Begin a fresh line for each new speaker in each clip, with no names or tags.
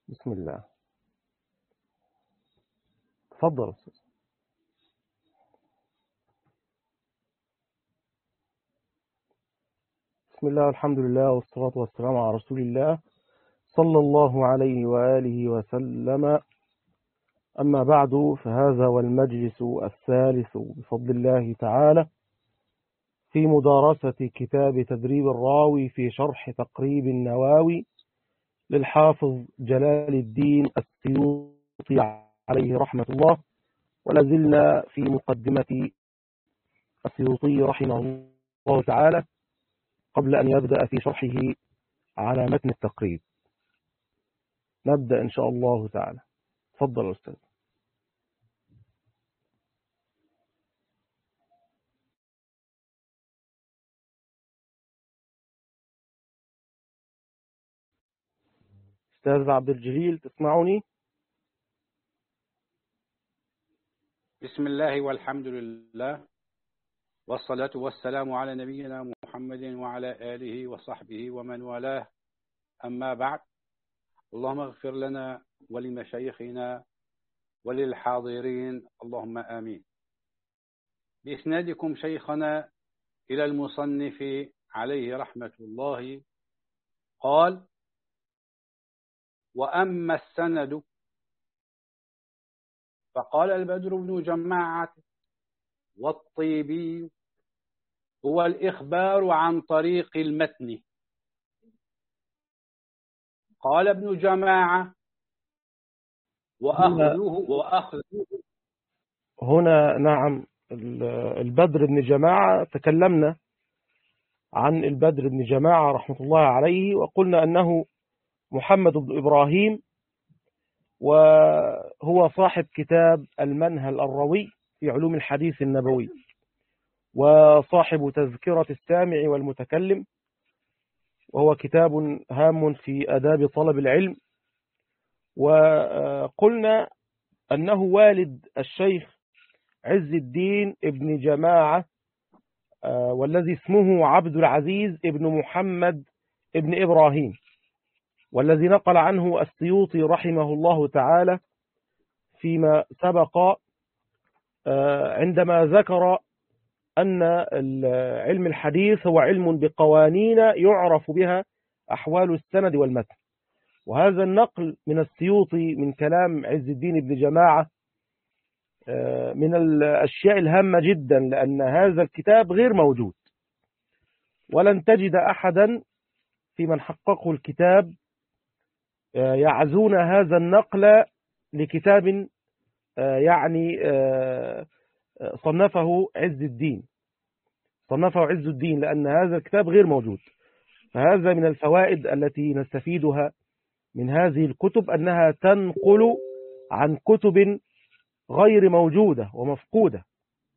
بسم الله تفضل أستاذ بسم الله والحمد لله والصلاة والسلام على رسول الله صلى الله عليه وآله وسلم أما بعد فهذا والمجلس الثالث بفضل الله تعالى في مدارسة كتاب تدريب الراوي في شرح تقريب النواوي للحافظ جلال الدين السيوطي عليه رحمة الله ولازلنا في مقدمة السيوطي رحمه الله تعالى قبل أن يبدأ في شرحه على متن التقريب نبدأ إن شاء الله تعالى تفضل أستاذ أستاذ عبد الجليل تسمعني
بسم الله والحمد لله والصلاة والسلام على نبينا محمد وعلى آله وصحبه ومن والاه أما بعد اللهم اغفر لنا ولمشايخنا وللحاضرين اللهم آمين بإسنادكم شيخنا إلى المصنف عليه رحمة الله قال وأما السند فقال البدر بن جماعة والطيبي هو الإخبار عن طريق المتن قال ابن جماعة وأخذه وأخذه
هنا نعم البدر بن جماعة تكلمنا عن البدر بن جماعة رحمة الله عليه وقلنا أنه محمد بن إبراهيم وهو صاحب كتاب المنهل الروي في علوم الحديث النبوي وصاحب تذكرة السامع والمتكلم وهو كتاب هام في أداب طلب العلم وقلنا أنه والد الشيخ عز الدين ابن جماعة والذي اسمه عبد العزيز ابن محمد ابن إبراهيم والذي نقل عنه السيوطي رحمه الله تعالى فيما سبق عندما ذكر أن علم الحديث هو علم بقوانين يعرف بها أحوال السند والمتن وهذا النقل من السيوطي من كلام عز الدين بن جماعة من الأشياء الهامة جدا لأن هذا الكتاب غير موجود ولن تجد أحدا في من حققه الكتاب يعزون هذا النقل لكتاب يعني صنفه عز الدين صنفه عز الدين لأن هذا الكتاب غير موجود فهذا من الفوائد التي نستفيدها من هذه الكتب أنها تنقل عن كتب غير موجودة ومفقودة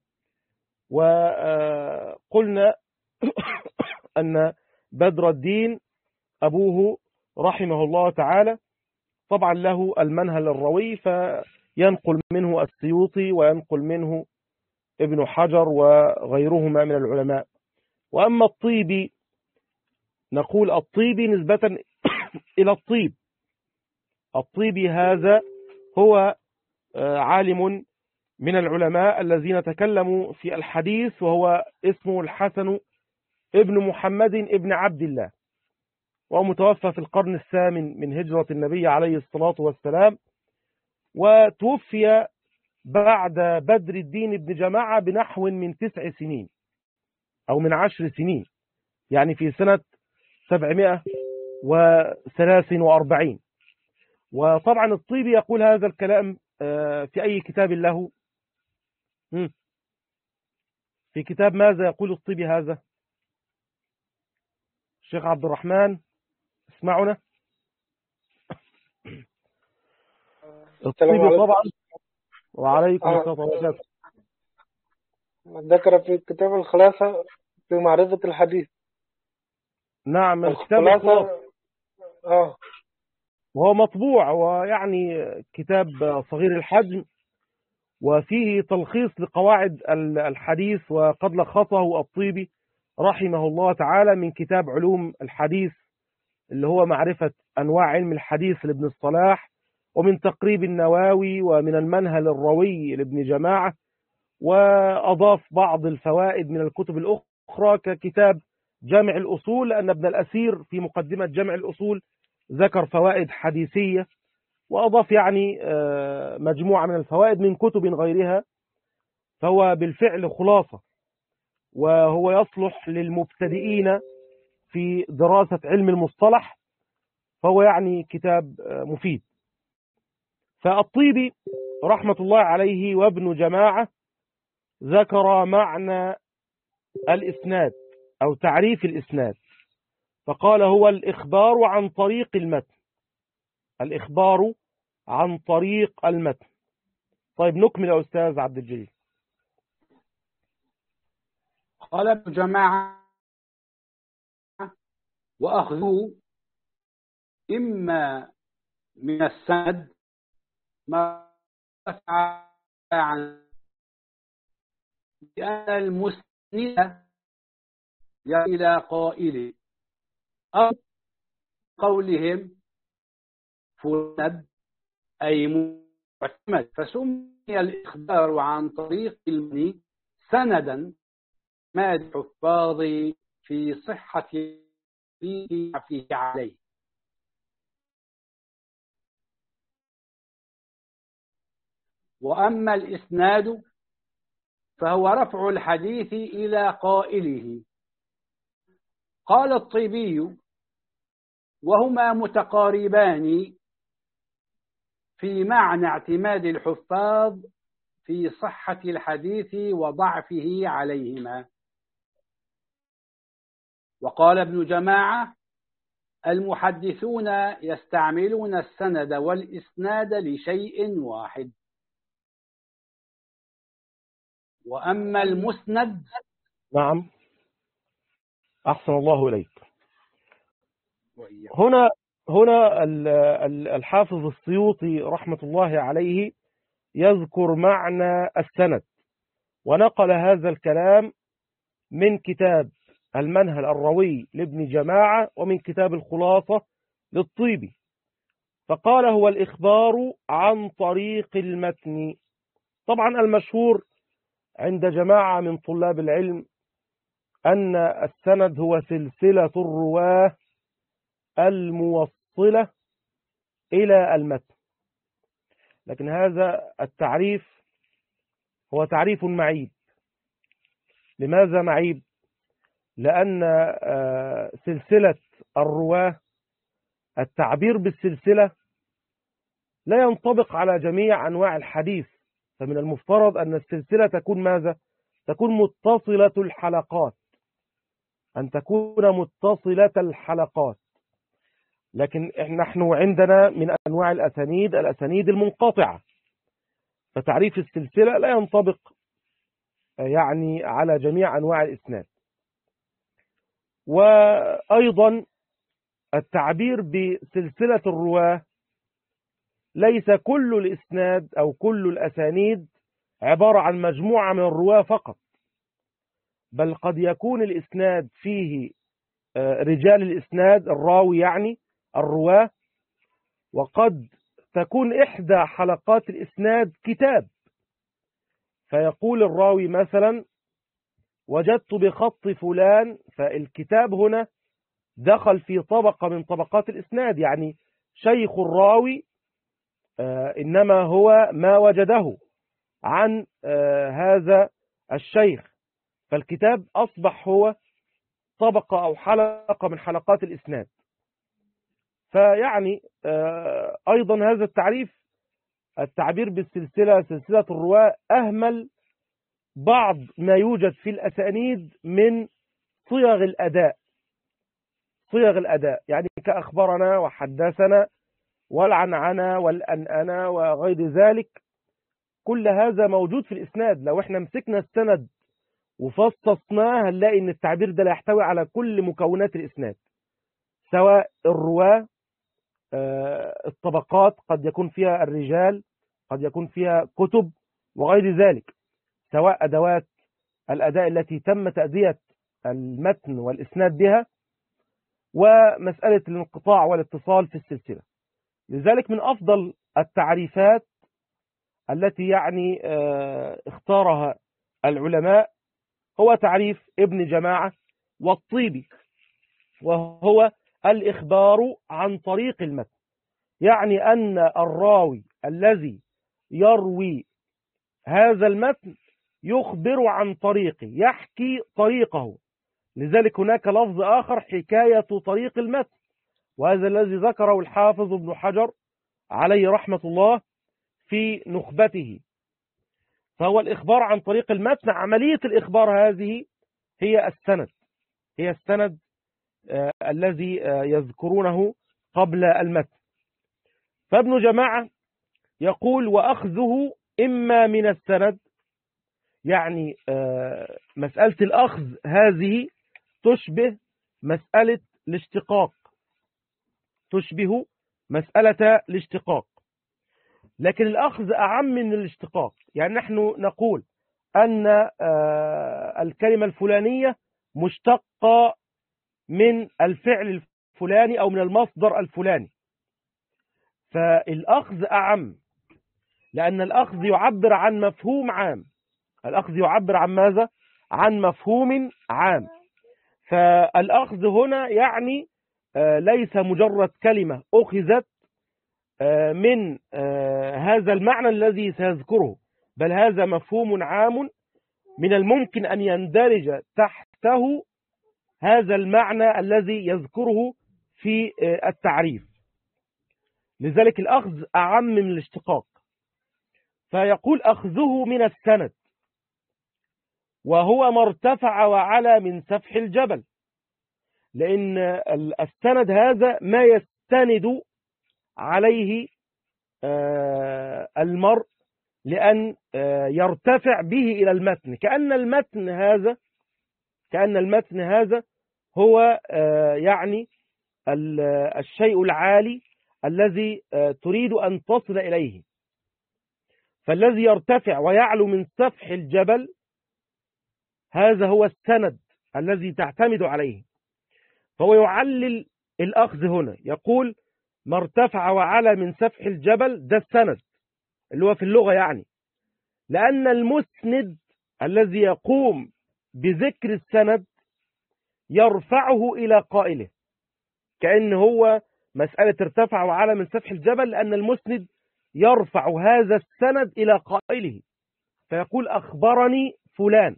وقلنا أن بدر الدين أبوه رحمه الله تعالى طبعا له المنهل الروي فينقل منه السيوطي وينقل منه ابن حجر وغيرهما من العلماء وأما الطيبي نقول الطيبي نسبة إلى الطيب الطيبي هذا هو عالم من العلماء الذين تكلموا في الحديث وهو اسمه الحسن ابن محمد ابن عبد الله وهو متوفى في القرن الثامن من هجرة النبي عليه الصلاة والسلام وتوفي بعد بدر الدين بن جماعة بنحو من تسع سنين أو من عشر سنين يعني في سنة سبعمائة وثلاث وأربعين وطبعا الطيبي يقول هذا الكلام في أي كتاب له في كتاب ماذا يقول الطيبي هذا الشيخ عبد الرحمن اسمعنا الطيبي طبعا وعليكم السلام وبركاته
ذكر في كتاب الخلاصة في معرفة الحديث
نعم الكتاب
الخلاصة اه
وهو مطبوع ويعني كتاب صغير الحجم وفيه تلخيص لقواعد الحديث وقد لخصه الطيبي رحمه الله تعالى من كتاب علوم الحديث اللي هو معرفة أنواع علم الحديث لابن الصلاح ومن تقريب النواوي ومن المنهل الروي لابن جماعة وأضاف بعض الفوائد من الكتب الأخرى ككتاب جامع الأصول لأن ابن الأسير في مقدمة جامع الأصول ذكر فوائد حديثية وأضاف يعني مجموعة من الفوائد من كتب غيرها فهو بالفعل خلاصة وهو يصلح للمبتدئين في دراسة علم المصطلح فهو يعني كتاب مفيد فالطيبي رحمة الله عليه وابن جماعة ذكر معنى الإسناد أو تعريف الإسناد فقال هو الإخبار عن طريق المتن الإخبار عن طريق المتن طيب نكمل يا أستاذ عبد الجليل
قال ابن جماعة وأخذوا إما من السند ما عن بأن المسند إلى قائله أو قولهم فند أي معتمد فسمي الإخبار عن طريق المني سندا ما الحفاظ في صحة فيه فيه عليه وأما الإسناد فهو رفع الحديث إلى قائله قال الطيبي وهما متقاربان في معنى اعتماد الحفاظ في صحة الحديث وضعفه عليهما وقال ابن جماعة المحدثون يستعملون السند والإسناد لشيء واحد وأما المسند
نعم أحسن الله إليك هنا هنا الحافظ السيوطي رحمة الله عليه يذكر معنى السند ونقل هذا الكلام من كتاب المنهل الروي لابن جماعة ومن كتاب الخلاصة للطيبي فقال هو الإخبار عن طريق المتن طبعا المشهور عند جماعة من طلاب العلم أن السند هو سلسلة الرواه الموصلة إلى المتن لكن هذا التعريف هو تعريف معيب لماذا معيب لأن سلسلة الرواه التعبير بالسلسلة لا ينطبق على جميع أنواع الحديث فمن المفترض أن السلسلة تكون ماذا تكون متصلة الحلقات أن تكون متصلة الحلقات لكن نحن عندنا من أنواع الأسانيد الأسانيد المنقطعة فتعريف السلسلة لا ينطبق يعني على جميع أنواع الإسناد وأيضا التعبير بسلسلة الرواه ليس كل الإسناد أو كل الأسانيد عبارة عن مجموعة من الرواه فقط بل قد يكون الإسناد فيه رجال الإسناد الراوي يعني الرواه وقد تكون إحدى حلقات الإسناد كتاب فيقول الراوي مثلا وجدت بخط فلان فالكتاب هنا دخل في طبقة من طبقات الإسناد يعني شيخ الراوي إنما هو ما وجده عن هذا الشيخ فالكتاب أصبح هو طبقة أو حلقة من حلقات الإسناد فيعني أيضا هذا التعريف التعبير بالسلسلة سلسلة الرواة أهمل بعض ما يوجد في الأسانيد من صيغ الأداء صيغ الأداء يعني كأخبرنا وحدثنا والعنعنة والأنأنة وغير ذلك كل هذا موجود في الإسناد لو احنا مسكنا السند وفصصناه هنلاقي ان التعبير ده لا يحتوي على كل مكونات الإسناد سواء الرواة الطبقات قد يكون فيها الرجال قد يكون فيها كتب وغير ذلك سواء أدوات الأداء التي تم تأدية المتن والإسناد بها ومسألة الانقطاع والاتصال في السلسلة لذلك من أفضل التعريفات التي يعني آه، اختارها العلماء هو تعريف ابن جماعة والطيبي وهو الإخبار عن طريق المتن يعني أن الراوي الذي يروي هذا المتن يخبر عن طريقه يحكي طريقه لذلك هناك لفظ آخر حكاية طريق المتن وهذا الذي ذكره الحافظ ابن حجر عليه رحمة الله في نخبته فهو الإخبار عن طريق المتن عملية الإخبار هذه هي السند هي السند آه الذي آه يذكرونه قبل المتن فابن جماعة يقول وأخذه إما من السند يعني آه مسألة الأخذ هذه تشبه مسألة الاشتقاق تشبه مسألة الاشتقاق لكن الأخذ أعم من الاشتقاق يعني نحن نقول أن الكلمة الفلانية مشتقة من الفعل الفلاني أو من المصدر الفلاني فالأخذ أعم لأن الأخذ يعبر عن مفهوم عام الأخذ يعبر عن ماذا؟ عن مفهوم عام فالأخذ هنا يعني ليس مجرد كلمة أخذت من هذا المعنى الذي سيذكره بل هذا مفهوم عام من الممكن أن يندرج تحته هذا المعنى الذي يذكره في التعريف لذلك الأخذ أعم من الاشتقاق فيقول أخذه من السند وهو ما ارتفع وعلى من سفح الجبل لأن السند هذا ما يستند عليه المرء لأن يرتفع به إلى المتن كأن المتن هذا كأن المتن هذا هو يعني الشيء العالي الذي تريد أن تصل إليه فالذي يرتفع ويعلو من سفح الجبل هذا هو السند الذي تعتمد عليه فهو يعلل الأخذ هنا يقول ما ارتفع وعلى من سفح الجبل ده السند اللي هو في اللغة يعني لأن المسند الذي يقوم بذكر السند يرفعه إلى قائله كأن هو مسألة ارتفع وعلى من سفح الجبل لأن المسند يرفع هذا السند إلى قائله فيقول أخبرني فلان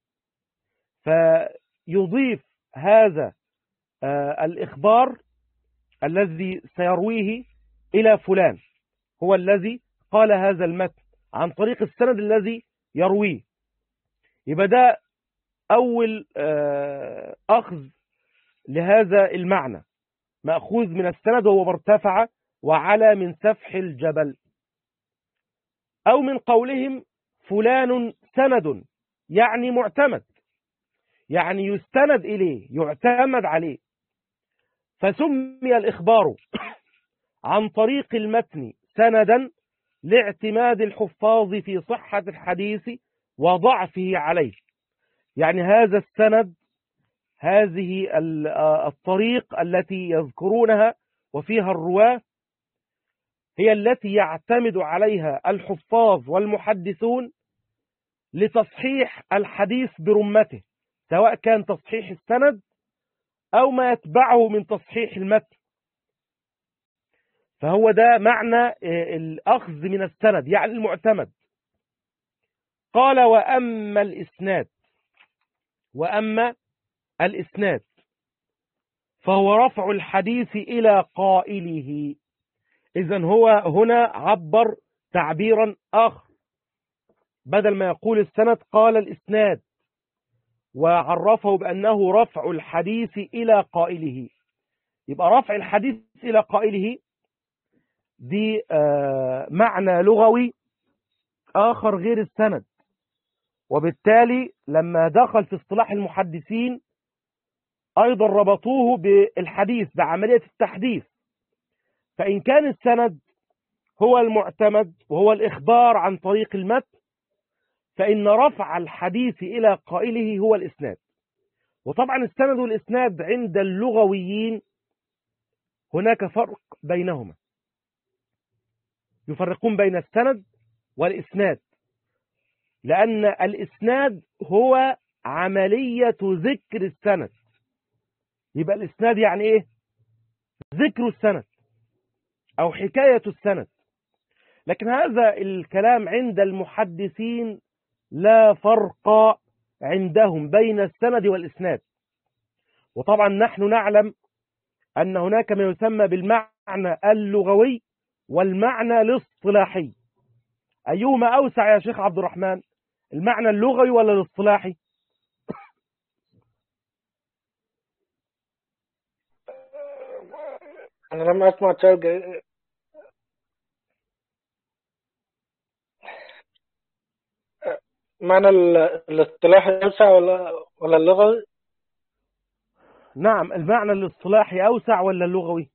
فيضيف هذا الإخبار الذي سيرويه إلى فلان هو الذي قال هذا المتن عن طريق السند الذي يرويه يبقى ده أول أخذ لهذا المعنى مأخوذ من السند وهو مرتفع وعلى من سفح الجبل أو من قولهم فلان سند يعني معتمد يعني يستند إليه يعتمد عليه فسمي الإخبار عن طريق المتن سندا لاعتماد الحفاظ في صحة الحديث وضعفه عليه يعني هذا السند هذه الطريق التي يذكرونها وفيها الرواة هي التي يعتمد عليها الحفاظ والمحدثون لتصحيح الحديث برمته سواء كان تصحيح السند أو ما يتبعه من تصحيح المتن فهو ده معنى الأخذ من السند يعني المعتمد قال وأما الإسناد وأما الإسناد فهو رفع الحديث إلى قائله إذا هو هنا عبر تعبيرا آخر بدل ما يقول السند قال الإسناد وعرفه بأنه رفع الحديث إلى قائله يبقى رفع الحديث إلى قائله دي معنى لغوي آخر غير السند وبالتالي لما دخل في اصطلاح المحدثين أيضا ربطوه بالحديث بعملية التحديث فإن كان السند هو المعتمد وهو الإخبار عن طريق المتن فإن رفع الحديث إلى قائله هو الإسناد وطبعا السند والإسناد عند اللغويين هناك فرق بينهما يفرقون بين السند والإسناد لأن الإسناد هو عملية ذكر السند يبقى الإسناد يعني إيه ذكر السند أو حكاية السند لكن هذا الكلام عند المحدثين لا فرق عندهم بين السند والإسناد وطبعا نحن نعلم أن هناك ما يسمى بالمعنى اللغوي والمعنى الاصطلاحي أيهما أوسع يا شيخ عبد الرحمن المعنى اللغوي ولا الاصطلاحي
أنا لم أسمع ترجع معنى ال- الاصطلاح أوسع ولا ولا اللغوي؟
نعم المعنى الاصطلاحي أوسع ولا اللغوي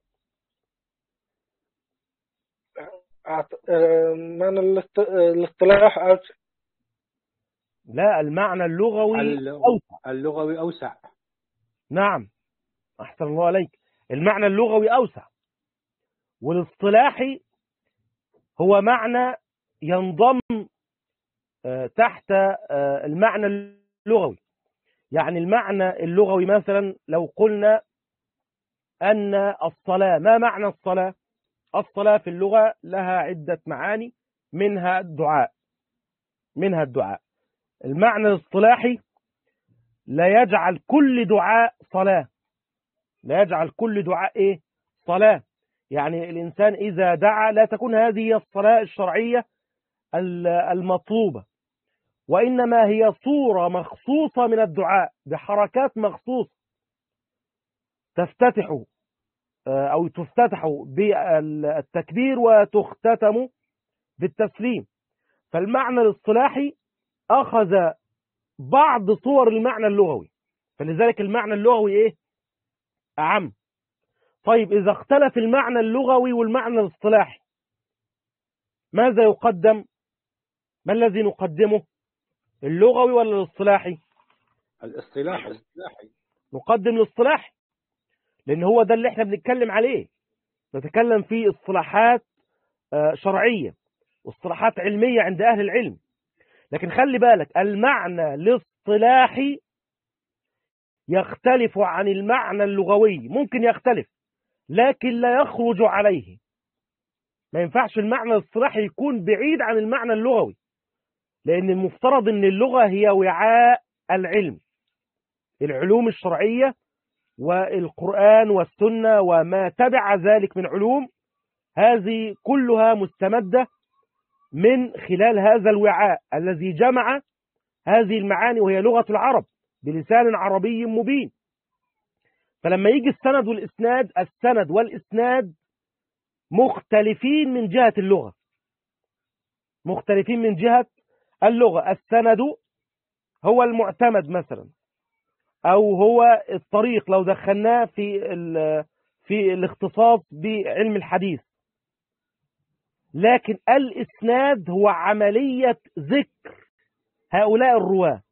أعت- آه، معنى الاست- الاصطلاح أوسع
لا المعنى اللغوي
ال-
أوسع
اللغوي أوسع
نعم أحسن الله عليك المعنى اللغوي أوسع والاصطلاحي هو معنى ينضم آه، تحت آه، المعنى اللغوي يعني المعنى اللغوي مثلا لو قلنا أن الصلاة ما معنى الصلاة الصلاة في اللغة لها عدة معاني منها الدعاء منها الدعاء المعنى الاصطلاحي لا يجعل كل دعاء صلاة لا يجعل كل دعاء ايه صلاة يعني الإنسان إذا دعا لا تكون هذه هي الصلاة الشرعية ال- المطلوبة وإنما هي صورة مخصوصة من الدعاء بحركات مخصوصة تفتتح آه، أو تفتتح بالتكبير وتختتم بالتسليم فالمعنى الاصطلاحي أخذ بعض صور المعنى اللغوي فلذلك المعنى اللغوي إيه؟ أعم طيب إذا اختلف المعنى اللغوي والمعنى الاصطلاحي ماذا يقدم؟ ما الذي نقدمه؟ اللغوي ولا الاصطلاحي؟
الاصطلاح
نقدم الاصطلاحي لأن هو ده اللي احنا بنتكلم عليه نتكلم في اصطلاحات آه، شرعية واصطلاحات علمية عند أهل العلم لكن خلي بالك المعنى الاصطلاحي يختلف عن المعنى اللغوي ممكن يختلف لكن لا يخرج عليه ما ينفعش المعنى الاصطلاحي يكون بعيد عن المعنى اللغوي لأن المفترض أن اللغة هي وعاء العلم العلوم الشرعية والقرآن والسنة وما تبع ذلك من علوم هذه كلها مستمدة من خلال هذا الوعاء الذي جمع هذه المعاني وهي لغة العرب بلسان عربي مبين فلما يجي السند والإسناد السند والإسناد مختلفين من جهة اللغة مختلفين من جهة اللغة السند هو المعتمد مثلا أو هو الطريق لو دخلناه في ال- في الاختصاص بعلم الحديث لكن الإسناد هو عملية ذكر هؤلاء الرواة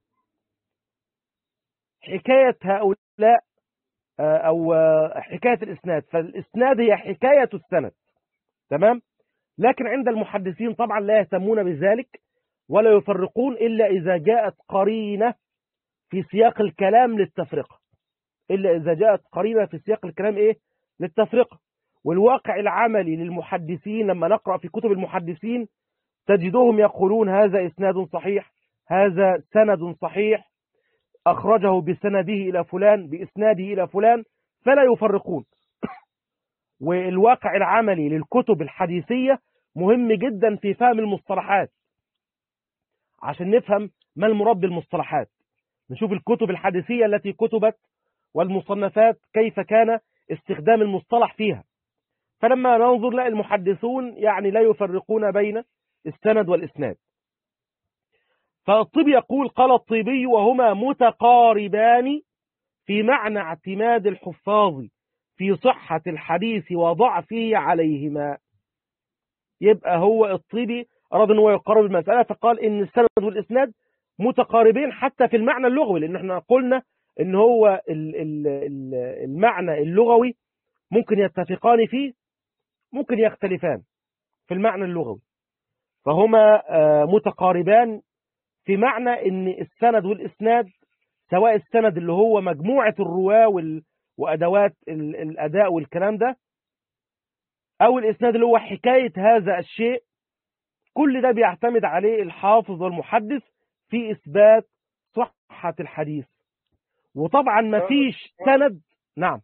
حكاية هؤلاء آه، أو آه، حكاية الإسناد فالإسناد هي حكاية السند تمام لكن عند المحدثين طبعا لا يهتمون بذلك ولا يفرقون إلا إذا جاءت قرينة في سياق الكلام للتفرقة إلا إذا جاءت قرينة في سياق الكلام إيه للتفرقة والواقع العملي للمحدثين لما نقرأ في كتب المحدثين تجدهم يقولون هذا إسناد صحيح هذا سند صحيح أخرجه بسنده إلى فلان بإسناده إلى فلان فلا يفرقون والواقع العملي للكتب الحديثية مهم جدا في فهم المصطلحات عشان نفهم ما المراد بالمصطلحات نشوف الكتب الحديثية التي كتبت والمصنفات كيف كان استخدام المصطلح فيها فلما ننظر لا المحدثون يعني لا يفرقون بين السند والإسناد فالطبي يقول قال الطبي وهما متقاربان في معنى اعتماد الحفاظ في صحة الحديث وضعفه عليهما يبقى هو الطبي أراد أن هو يقرب المسألة فقال إن السند والإسناد متقاربين حتى في المعنى اللغوي لأن احنا قلنا إن هو ال- ال- ال- المعنى اللغوي ممكن يتفقان فيه ممكن يختلفان في المعنى اللغوي فهما آه، متقاربان في معنى ان السند والاسناد سواء السند اللي هو مجموعة الرواة وال- وادوات ال- الاداء والكلام ده او الاسناد اللي هو حكاية هذا الشيء كل ده بيعتمد عليه الحافظ والمحدث في اثبات صحة الحديث وطبعا ما فيش سند نعم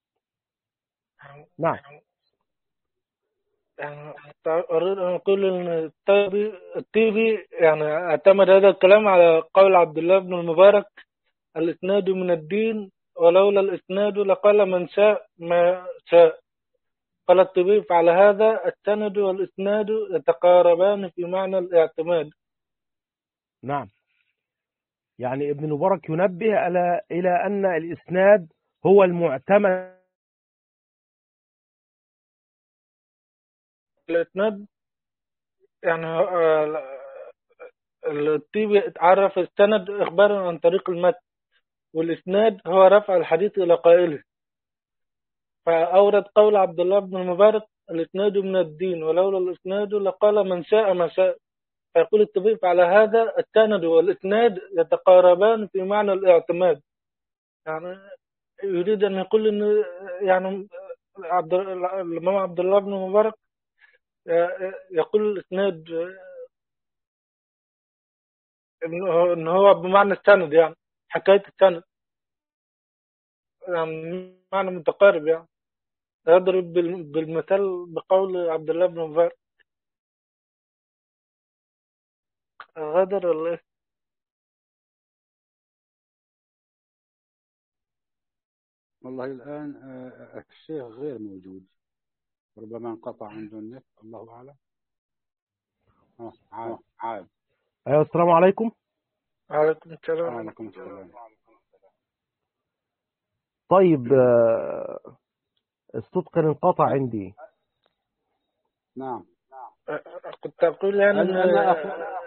نعم
يعني أريد أن أقول إن الطيبي الطيبي يعني اعتمد هذا الكلام على قول عبد الله بن المبارك الإسناد من الدين ولولا الإسناد لقال من شاء ما شاء قال الطبيب فعلى هذا السند والإسناد يتقاربان في معنى الاعتماد
نعم يعني ابن المبارك ينبه إلى إلى أن الإسناد هو المعتمد
الإسناد يعني آه، الطيبي عرف السند إخبارا عن طريق المتن والإسناد هو رفع الحديث إلى قائله فأورد قول عبد الله بن المبارك الإسناد من الدين ولولا الإسناد لقال من شاء ما شاء فيقول الطبيب على هذا السند والإسناد يتقاربان في معنى الاعتماد يعني يريد أن يقول أن يعني عبد الإمام عبد الله بن المبارك يقول الإسناد إنه إن هو بمعنى السند يعني حكاية السند يعني معنى متقارب يعني يضرب بال- بالمثال بقول عبد الله بن مبارك غدر ولا إيه؟
والله الآن آه، الشيخ غير موجود ربما انقطع عنده النت الله أعلم آه، عاد عاد
أيوة السلام عليكم
عليكم السلام
وعليكم السلام
طيب آه، الصوت كان انقطع عندي
نعم
كنت أقول يعني
أنا- أنا أقول-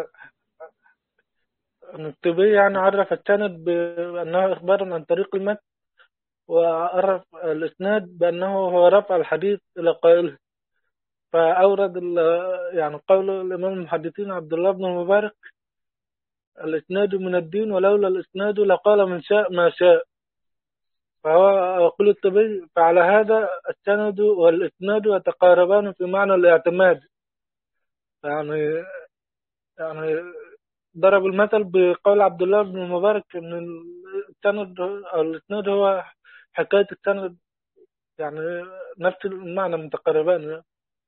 أن الطبي يعني عرف السند بأنه إخبار عن طريق المتن وعرف الإسناد بأنه هو رفع الحديث إلى قائله فأورد ال- يعني قول الإمام المحدثين عبد الله بن المبارك الإسناد من الدين ولولا الإسناد لقال من شاء ما شاء فهو يقول الطبي فعلى هذا السند والإسناد يتقاربان في معنى الاعتماد يعني يعني ضرب المثل بقول عبد الله بن المبارك ان السند او الاسناد هو حكايه السند يعني نفس المعنى متقاربان يعني.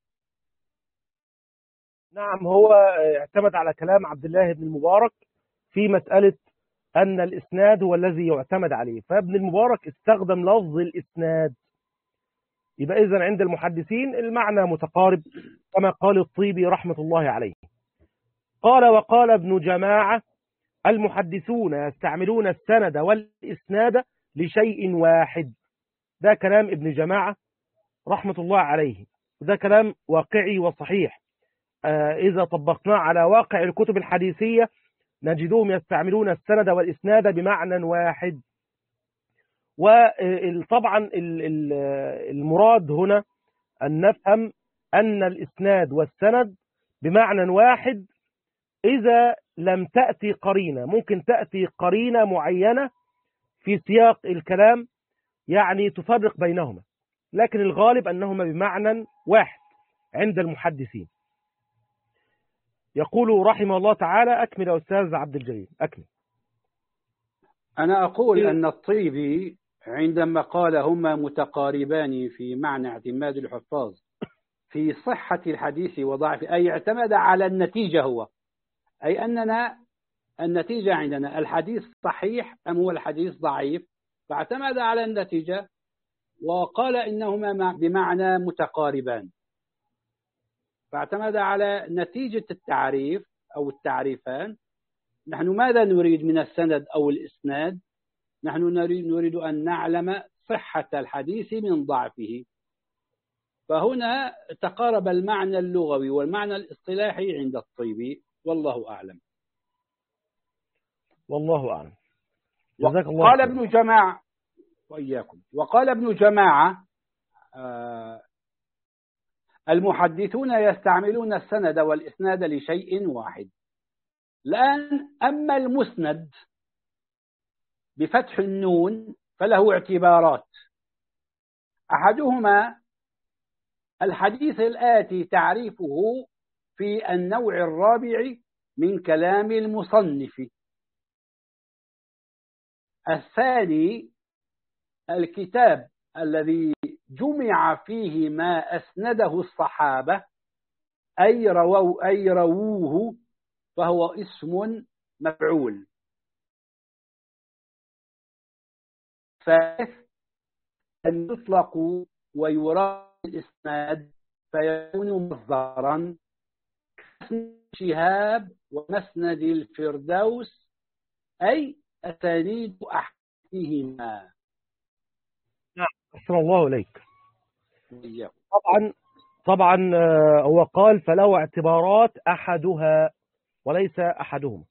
نعم هو اعتمد على كلام عبد الله بن المبارك في مسألة أن الإسناد هو الذي يعتمد عليه فابن المبارك استخدم لفظ الإسناد يبقى إذن عند المحدثين المعنى متقارب كما قال الطيبي رحمة الله عليه قال وقال ابن جماعة المحدثون يستعملون السند والإسناد لشيء واحد ده كلام ابن جماعة رحمة الله عليه ده كلام واقعي وصحيح آه، إذا طبقناه على واقع الكتب الحديثية نجدهم يستعملون السند والإسناد بمعنى واحد وطبعا المراد هنا أن نفهم أن الإسناد والسند بمعنى واحد إذا لم تأتي قرينة ممكن تأتي قرينة معينة في سياق الكلام يعني تفرق بينهما لكن الغالب أنهما بمعنى واحد عند المحدثين يقول رحمه الله تعالى أكمل يا أستاذ عبد الجليل أكمل
أنا أقول أن الطيبي عندما قال هما متقاربان في معنى اعتماد الحفاظ في صحة الحديث وضعفه أي اعتمد على النتيجة هو أي أننا النتيجة عندنا الحديث صحيح أم هو الحديث ضعيف فاعتمد على النتيجة وقال إنهما بمعنى متقاربان فاعتمد على نتيجة التعريف أو التعريفان نحن ماذا نريد من السند أو الإسناد نحن نريد, نريد أن نعلم صحة الحديث من ضعفه فهنا تقارب المعنى اللغوي والمعنى الاصطلاحي عند الطيبي والله أعلم
والله أعلم جزاك الله
قال
خير.
ابن جماعة وإياكم وقال ابن جماعة آه، المحدثون يستعملون السند والإسناد لشيء واحد الآن أما المسند بفتح النون فله اعتبارات أحدهما الحديث الآتي تعريفه في النوع الرابع من كلام المصنف الثاني الكتاب الذي جمع فيه ما أسنده الصحابة أي, رووا أي رووه فهو اسم مفعول ثالث أن يطلق ويراد الإسناد فيكون مصدرا شهاب ومسند الفردوس أي أسانيد أحدهما
نعم أحسن الله إليك طبعا طبعا آه، هو قال فله اعتبارات أحدها وليس أحدهما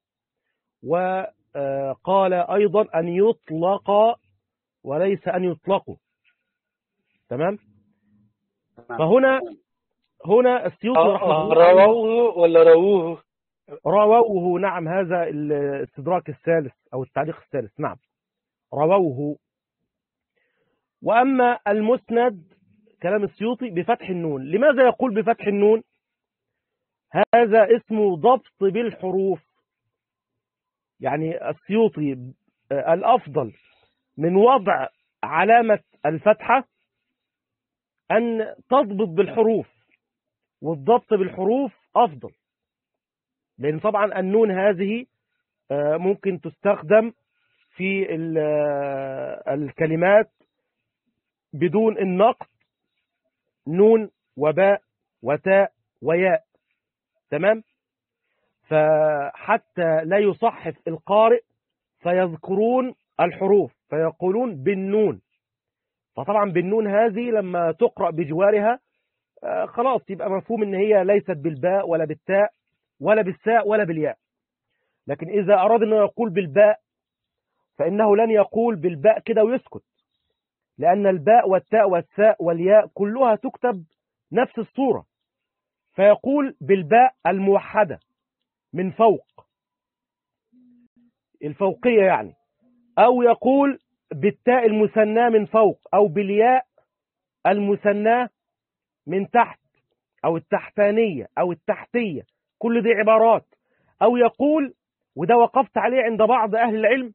وقال أيضا أن يطلق وليس أن يطلق تمام فهنا هنا السيوطي رحمه الله
رووه ولا رووه
رووه نعم هذا الاستدراك الثالث أو التعليق الثالث نعم رووه وأما المسند كلام السيوطي بفتح النون لماذا يقول بفتح النون هذا اسمه ضبط بالحروف يعني السيوطي آه، الأفضل من وضع علامة الفتحة أن تضبط بالحروف والضبط بالحروف أفضل لأن طبعا النون هذه آه، ممكن تستخدم في ال- آه، الكلمات بدون النقط نون وباء وتاء وياء تمام فحتى لا يصحف القارئ فيذكرون الحروف فيقولون بالنون فطبعا بالنون هذه لما تقرأ بجوارها آه، خلاص يبقى مفهوم ان هي ليست بالباء ولا بالتاء ولا بالساء ولا بالياء لكن إذا أراد أنه يقول بالباء فإنه لن يقول بالباء كده ويسكت لأن الباء والتاء والساء والياء كلها تكتب نفس الصورة فيقول بالباء الموحدة من فوق الفوقية يعني أو يقول بالتاء المثناة من فوق أو بالياء المثناة من تحت أو التحتانية أو التحتية كل دي عبارات أو يقول وده وقفت عليه عند بعض أهل العلم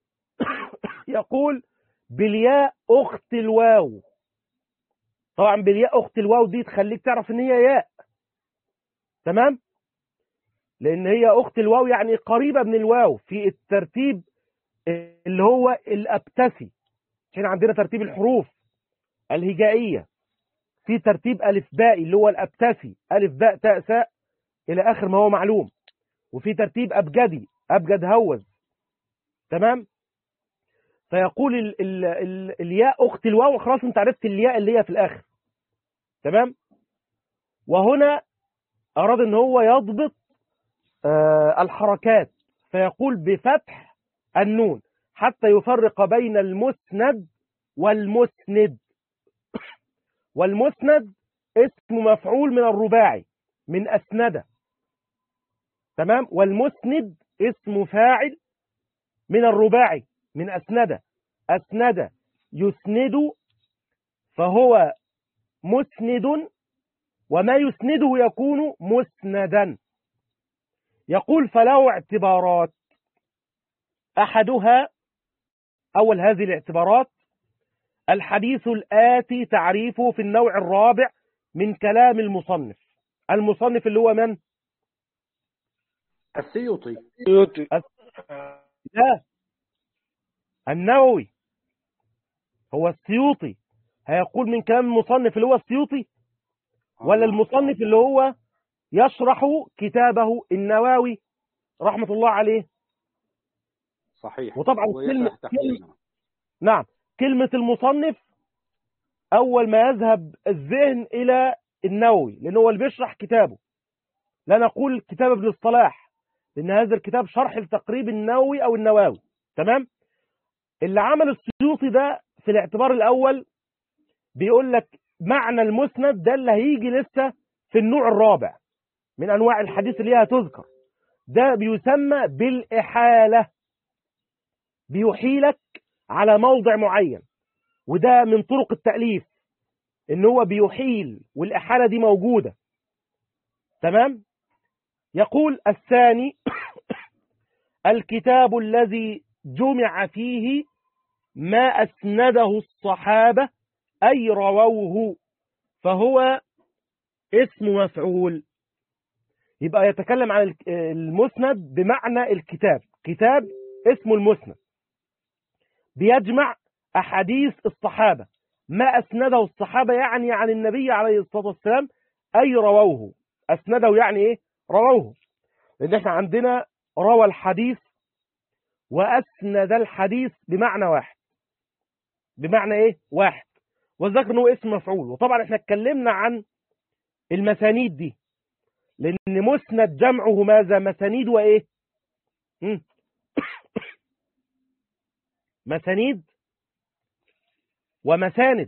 يقول بالياء أخت الواو طبعا بالياء أخت الواو دي تخليك تعرف إن هي ياء تمام لأن هي أخت الواو يعني قريبة من الواو في الترتيب اللي هو الأبتسي عشان عندنا ترتيب الحروف الهجائية في ترتيب ألف بائي اللي هو الأبتسي ألف باء تاء ساء إلى آخر ما هو معلوم وفي ترتيب أبجدي أبجد هوز تمام فيقول ال ال ال الياء أخت الواو خلاص أنت عرفت الياء اللي هي في الآخر تمام وهنا أراد أن هو يضبط آه الحركات فيقول بفتح النون حتى يفرق بين المسند والمسند والمسند اسم مفعول من الرباعي من أسند تمام والمسند اسم فاعل من الرباعي من أسند أسند يسند فهو مسند وما يسنده يكون مسندا يقول فله اعتبارات أحدها أول هذه الاعتبارات الحديث الآتي تعريفه في النوع الرابع من كلام المصنف المصنف اللي هو من؟
السيوطي
سيوطي
لا النووي هو السيوطي هيقول من كلام المصنف اللي هو السيوطي ولا المصنف اللي هو يشرح كتابه النواوي رحمة الله عليه
صحيح
وطبعا
ويشرح
كلمة,
تحليل.
كلمة نعم كلمة المصنف أول ما يذهب الذهن إلى النووي لأنه هو اللي بيشرح كتابه لا نقول كتاب ابن الصلاح لأن هذا الكتاب شرح لتقريب النووي أو النواوي تمام اللي عمل السيوطي ده في الاعتبار الأول بيقول لك معنى المسند ده اللي هيجي لسه في النوع الرابع من انواع الحديث اللي هي هتذكر ده بيسمى بالاحاله بيحيلك على موضع معين وده من طرق التاليف ان هو بيحيل والاحاله دي موجوده تمام يقول الثاني الكتاب الذي جمع فيه ما أسنده الصحابة أي رووه فهو اسم مفعول يبقى يتكلم عن المسند بمعنى الكتاب كتاب اسمه المسند بيجمع أحاديث الصحابة ما أسنده الصحابة يعني عن النبي عليه الصلاة والسلام أي رووه أسنده يعني إيه رووه لأن احنا عندنا روى الحديث وأسند الحديث بمعنى واحد بمعنى إيه واحد وذكر أنه اسم مفعول وطبعا احنا اتكلمنا عن المسانيد دي لأن مسند جمعه ماذا مسانيد وإيه مم. مسانيد ومساند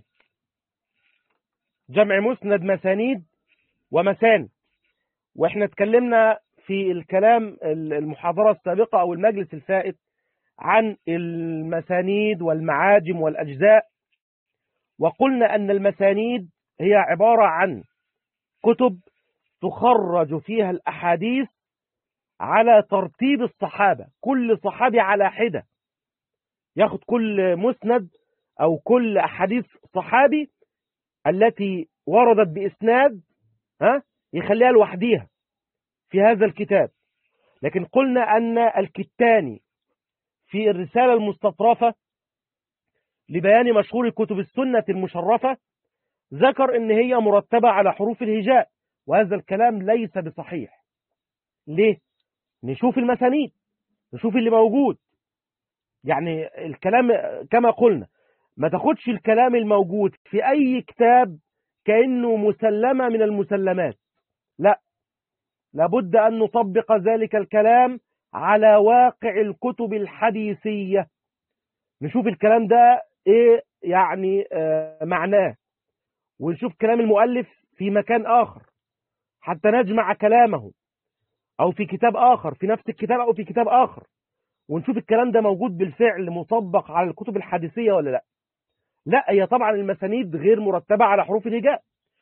جمع مسند مسانيد ومساند واحنا اتكلمنا في الكلام المحاضرة السابقة أو المجلس الفائت عن المسانيد والمعاجم والأجزاء وقلنا أن المسانيد هي عبارة عن كتب تخرج فيها الأحاديث على ترتيب الصحابة كل صحابي على حدة ياخد كل مسند أو كل أحاديث صحابي التي وردت بإسناد ها يخليها لوحديها في هذا الكتاب لكن قلنا أن الكتاني في الرسالة المستطرفة لبيان مشهور كتب السنة المشرفة ذكر ان هي مرتبة على حروف الهجاء وهذا الكلام ليس بصحيح ليه؟ نشوف المسانيد نشوف اللي موجود يعني الكلام كما قلنا ما تاخدش الكلام الموجود في أي كتاب كأنه مسلمة من المسلمات لا لابد أن نطبق ذلك الكلام على واقع الكتب الحديثية نشوف الكلام ده ايه يعني آه معناه ونشوف كلام المؤلف في مكان آخر حتى نجمع كلامه أو في كتاب آخر في نفس الكتاب أو في كتاب آخر ونشوف الكلام ده موجود بالفعل مطبق على الكتب الحديثية ولا لا لا هي طبعا المسانيد غير مرتبة على حروف الهجاء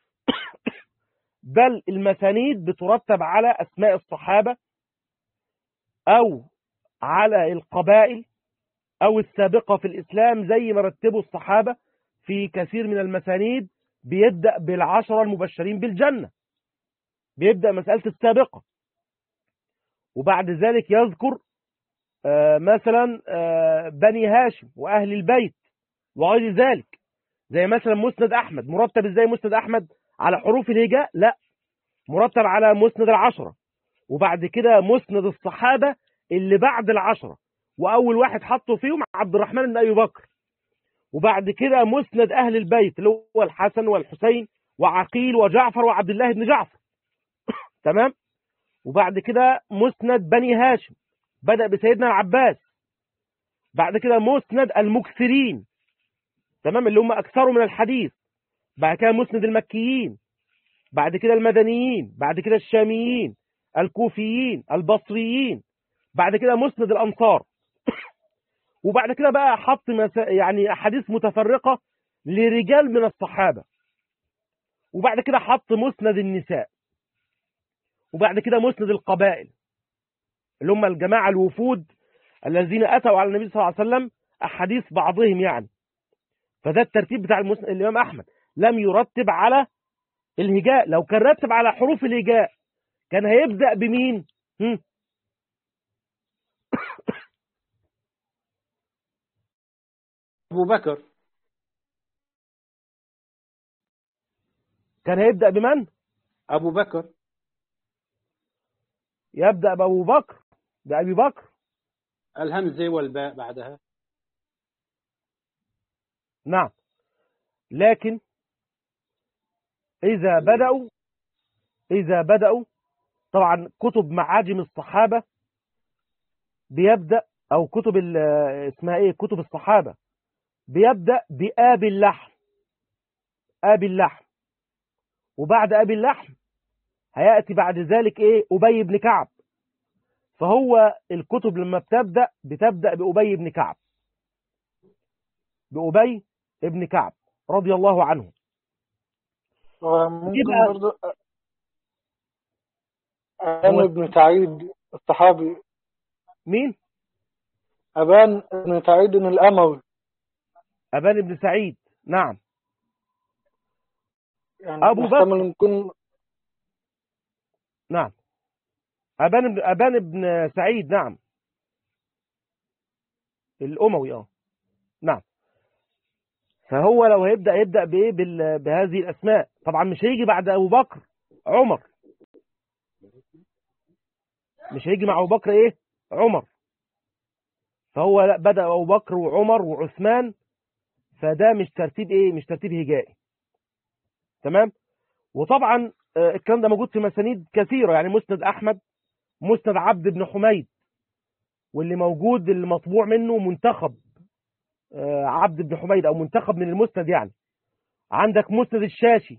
بل المسانيد بترتب على أسماء الصحابة أو على القبائل أو السابقة في الإسلام زي ما رتبوا الصحابة في كثير من المسانيد بيبدأ بالعشرة المبشرين بالجنة بيبدأ مسألة السابقة وبعد ذلك يذكر آه مثلا آه بني هاشم وأهل البيت وغير ذلك زي مثلا مسند أحمد مرتب إزاي مسند أحمد على حروف الهجاء لا مرتب على مسند العشرة وبعد كده مسند الصحابة اللي بعد العشرة وأول واحد حطه فيهم عبد الرحمن بن أبي بكر وبعد كده مسند أهل البيت اللي هو الحسن والحسين وعقيل وجعفر وعبد الله بن جعفر تمام وبعد كده مسند بني هاشم بدأ بسيدنا العباس بعد كده مسند المكثرين تمام اللي هم أكثروا من الحديث بعد كده مسند المكيين بعد كده المدنيين بعد كده الشاميين الكوفيين البصريين بعد كده مسند الأنصار وبعد كده بقى حط مسا... يعني أحاديث متفرقة لرجال من الصحابة وبعد كده حط مسند النساء وبعد كده مسند القبائل اللي هم الجماعة الوفود الذين أتوا على النبي صلى الله عليه وسلم أحاديث بعضهم يعني فده الترتيب بتاع المسند الإمام أحمد لم يرتب على الهجاء لو كان رتب على حروف الهجاء كان هيبدأ بمين هم؟
أبو بكر
كان هيبدأ بمن
أبو بكر
يبدأ بأبو بكر بأبي بكر
الهمزة والباء بعدها
نعم لكن إذا بدأوا إذا بدأوا طبعا كتب معاجم الصحابة بيبدأ أو كتب اسمها إيه كتب الصحابة بيبدأ بآب اللحن ابي اللحم وبعد ابي اللحم هياتي بعد ذلك ايه ابي بن كعب فهو الكتب لما بتبدا بتبدا بابي بن كعب بابي بن كعب رضي الله عنه
وممكن
يبقى-
برضه أبان بن سعيد الصحابي
مين
أبان بن سعيد الأموي
ابان بن سعيد نعم
يعني
أبو
محتمل يكون
نعم أبان بن أبان بن سعيد نعم الأموي اه نعم فهو لو هيبدأ يبدأ بإيه بال... بهذه الأسماء طبعا مش هيجي بعد أبو بكر عمر مش هيجي مع أبو بكر إيه عمر فهو لا بدأ أبو بكر وعمر وعثمان فده مش ترتيب إيه مش ترتيب هجائي تمام وطبعا آه، الكلام ده موجود في مسانيد كثيرة يعني مسند أحمد مسند عبد بن حميد واللي موجود اللي مطبوع منه منتخب آه، عبد بن حميد أو منتخب من المسند يعني عندك مسند الشاشي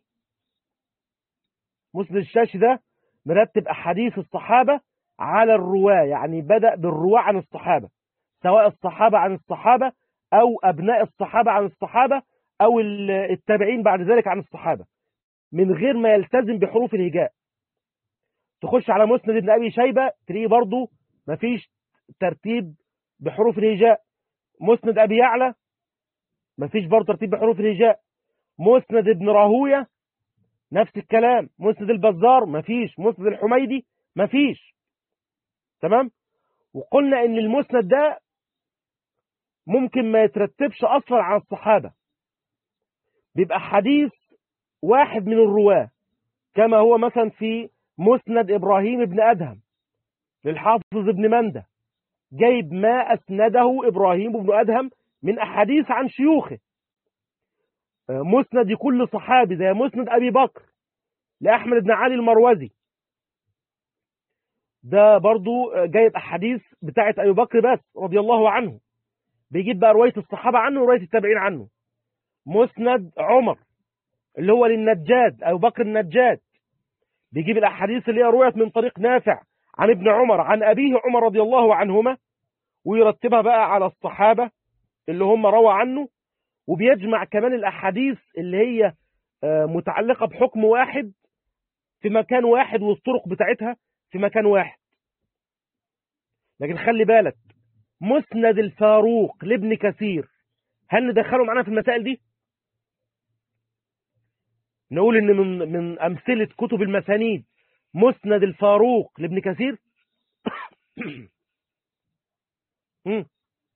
مسند الشاشي ده مرتب أحاديث الصحابة على الرواة يعني بدأ بالرواة عن الصحابة سواء الصحابة عن الصحابة أو أبناء الصحابة عن الصحابة أو ال- التابعين بعد ذلك عن الصحابة من غير ما يلتزم بحروف الهجاء تخش على مسند ابن ابي شيبه تلاقيه برضه مفيش ترتيب بحروف الهجاء مسند ابي يعلى مفيش برضه ترتيب بحروف الهجاء مسند ابن راهويه نفس الكلام مسند البزار مفيش مسند الحميدي مفيش تمام وقلنا ان المسند ده ممكن ما يترتبش اصلا على الصحابه بيبقى حديث واحد من الرواه كما هو مثلا في مسند ابراهيم بن ادهم للحافظ ابن منده جايب ما اسنده ابراهيم بن ادهم من احاديث عن شيوخه آه، مسند كل صحابي زي مسند ابي بكر لاحمد بن علي المروزي ده برضو آه، جايب احاديث بتاعه ابي بكر بس رضي الله عنه بيجيب بقى روايه الصحابه عنه وروايه التابعين عنه مسند عمر اللي هو للنجاد ابو بكر النجاد بيجيب الاحاديث اللي هي رويت من طريق نافع عن ابن عمر عن ابيه عمر رضي الله عنهما ويرتبها بقى على الصحابه اللي هم روى عنه وبيجمع كمان الاحاديث اللي هي آه، متعلقه بحكم واحد في مكان واحد والطرق بتاعتها في مكان واحد لكن خلي بالك مسند الفاروق لابن كثير هل ندخله معانا في المسائل دي نقول ان من من امثله كتب المسانيد مسند الفاروق لابن كثير مم.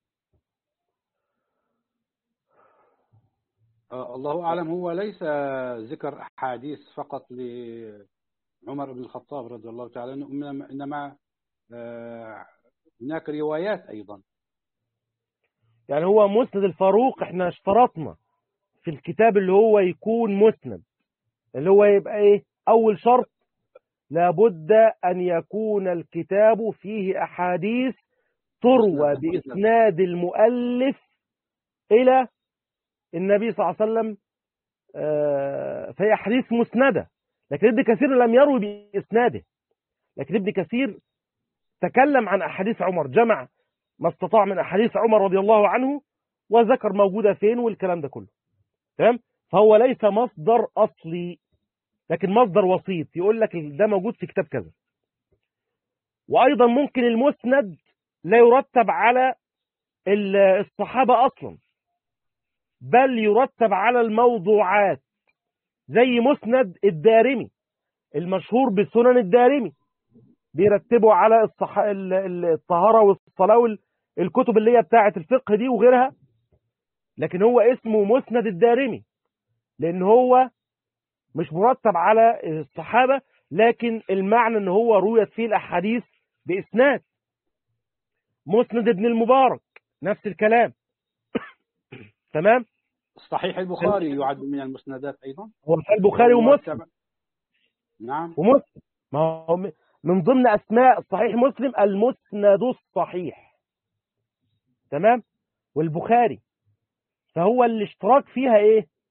آه، الله أعلم هو ليس ذكر أحاديث فقط لعمر بن الخطاب رضي الله تعالى عنه إنما- إنما آه، هناك روايات أيضا
يعني هو مسند الفاروق احنا اشترطنا في الكتاب اللي هو يكون مسند اللي هو يبقى ايه اول شرط لابد ان يكون الكتاب فيه احاديث تروى
مسند.
باسناد المؤلف الى النبي صلى الله عليه وسلم آه، فهي احاديث مسنده لكن ابن كثير لم يروي باسناده لكن ابن كثير تكلم عن احاديث عمر جمع ما استطاع من احاديث عمر رضي الله عنه وذكر موجوده فين والكلام ده كله تمام فهو ليس مصدر اصلي لكن مصدر وسيط يقول لك ده موجود في كتاب كذا وايضا ممكن المسند لا يرتب على ال- الصحابه اصلا بل يرتب على الموضوعات زي مسند الدارمي المشهور بسنن الدارمي بيرتبوا على الصح... ال- ال- الطهارة والصلاة وال- الكتب اللي هي بتاعة الفقه دي وغيرها لكن هو اسمه مسند الدارمي لأن هو مش مرتب على الصحابة لكن المعنى ان هو رويت فيه الأحاديث بإسناد مسند ابن المبارك نفس الكلام تمام
صحيح البخاري يعد من المسندات أيضا
هو في البخاري ومسلم
نعم
ومسلم ما هو م- من ضمن اسماء صحيح مسلم المسند الصحيح تمام والبخاري فهو الاشتراك فيها ايه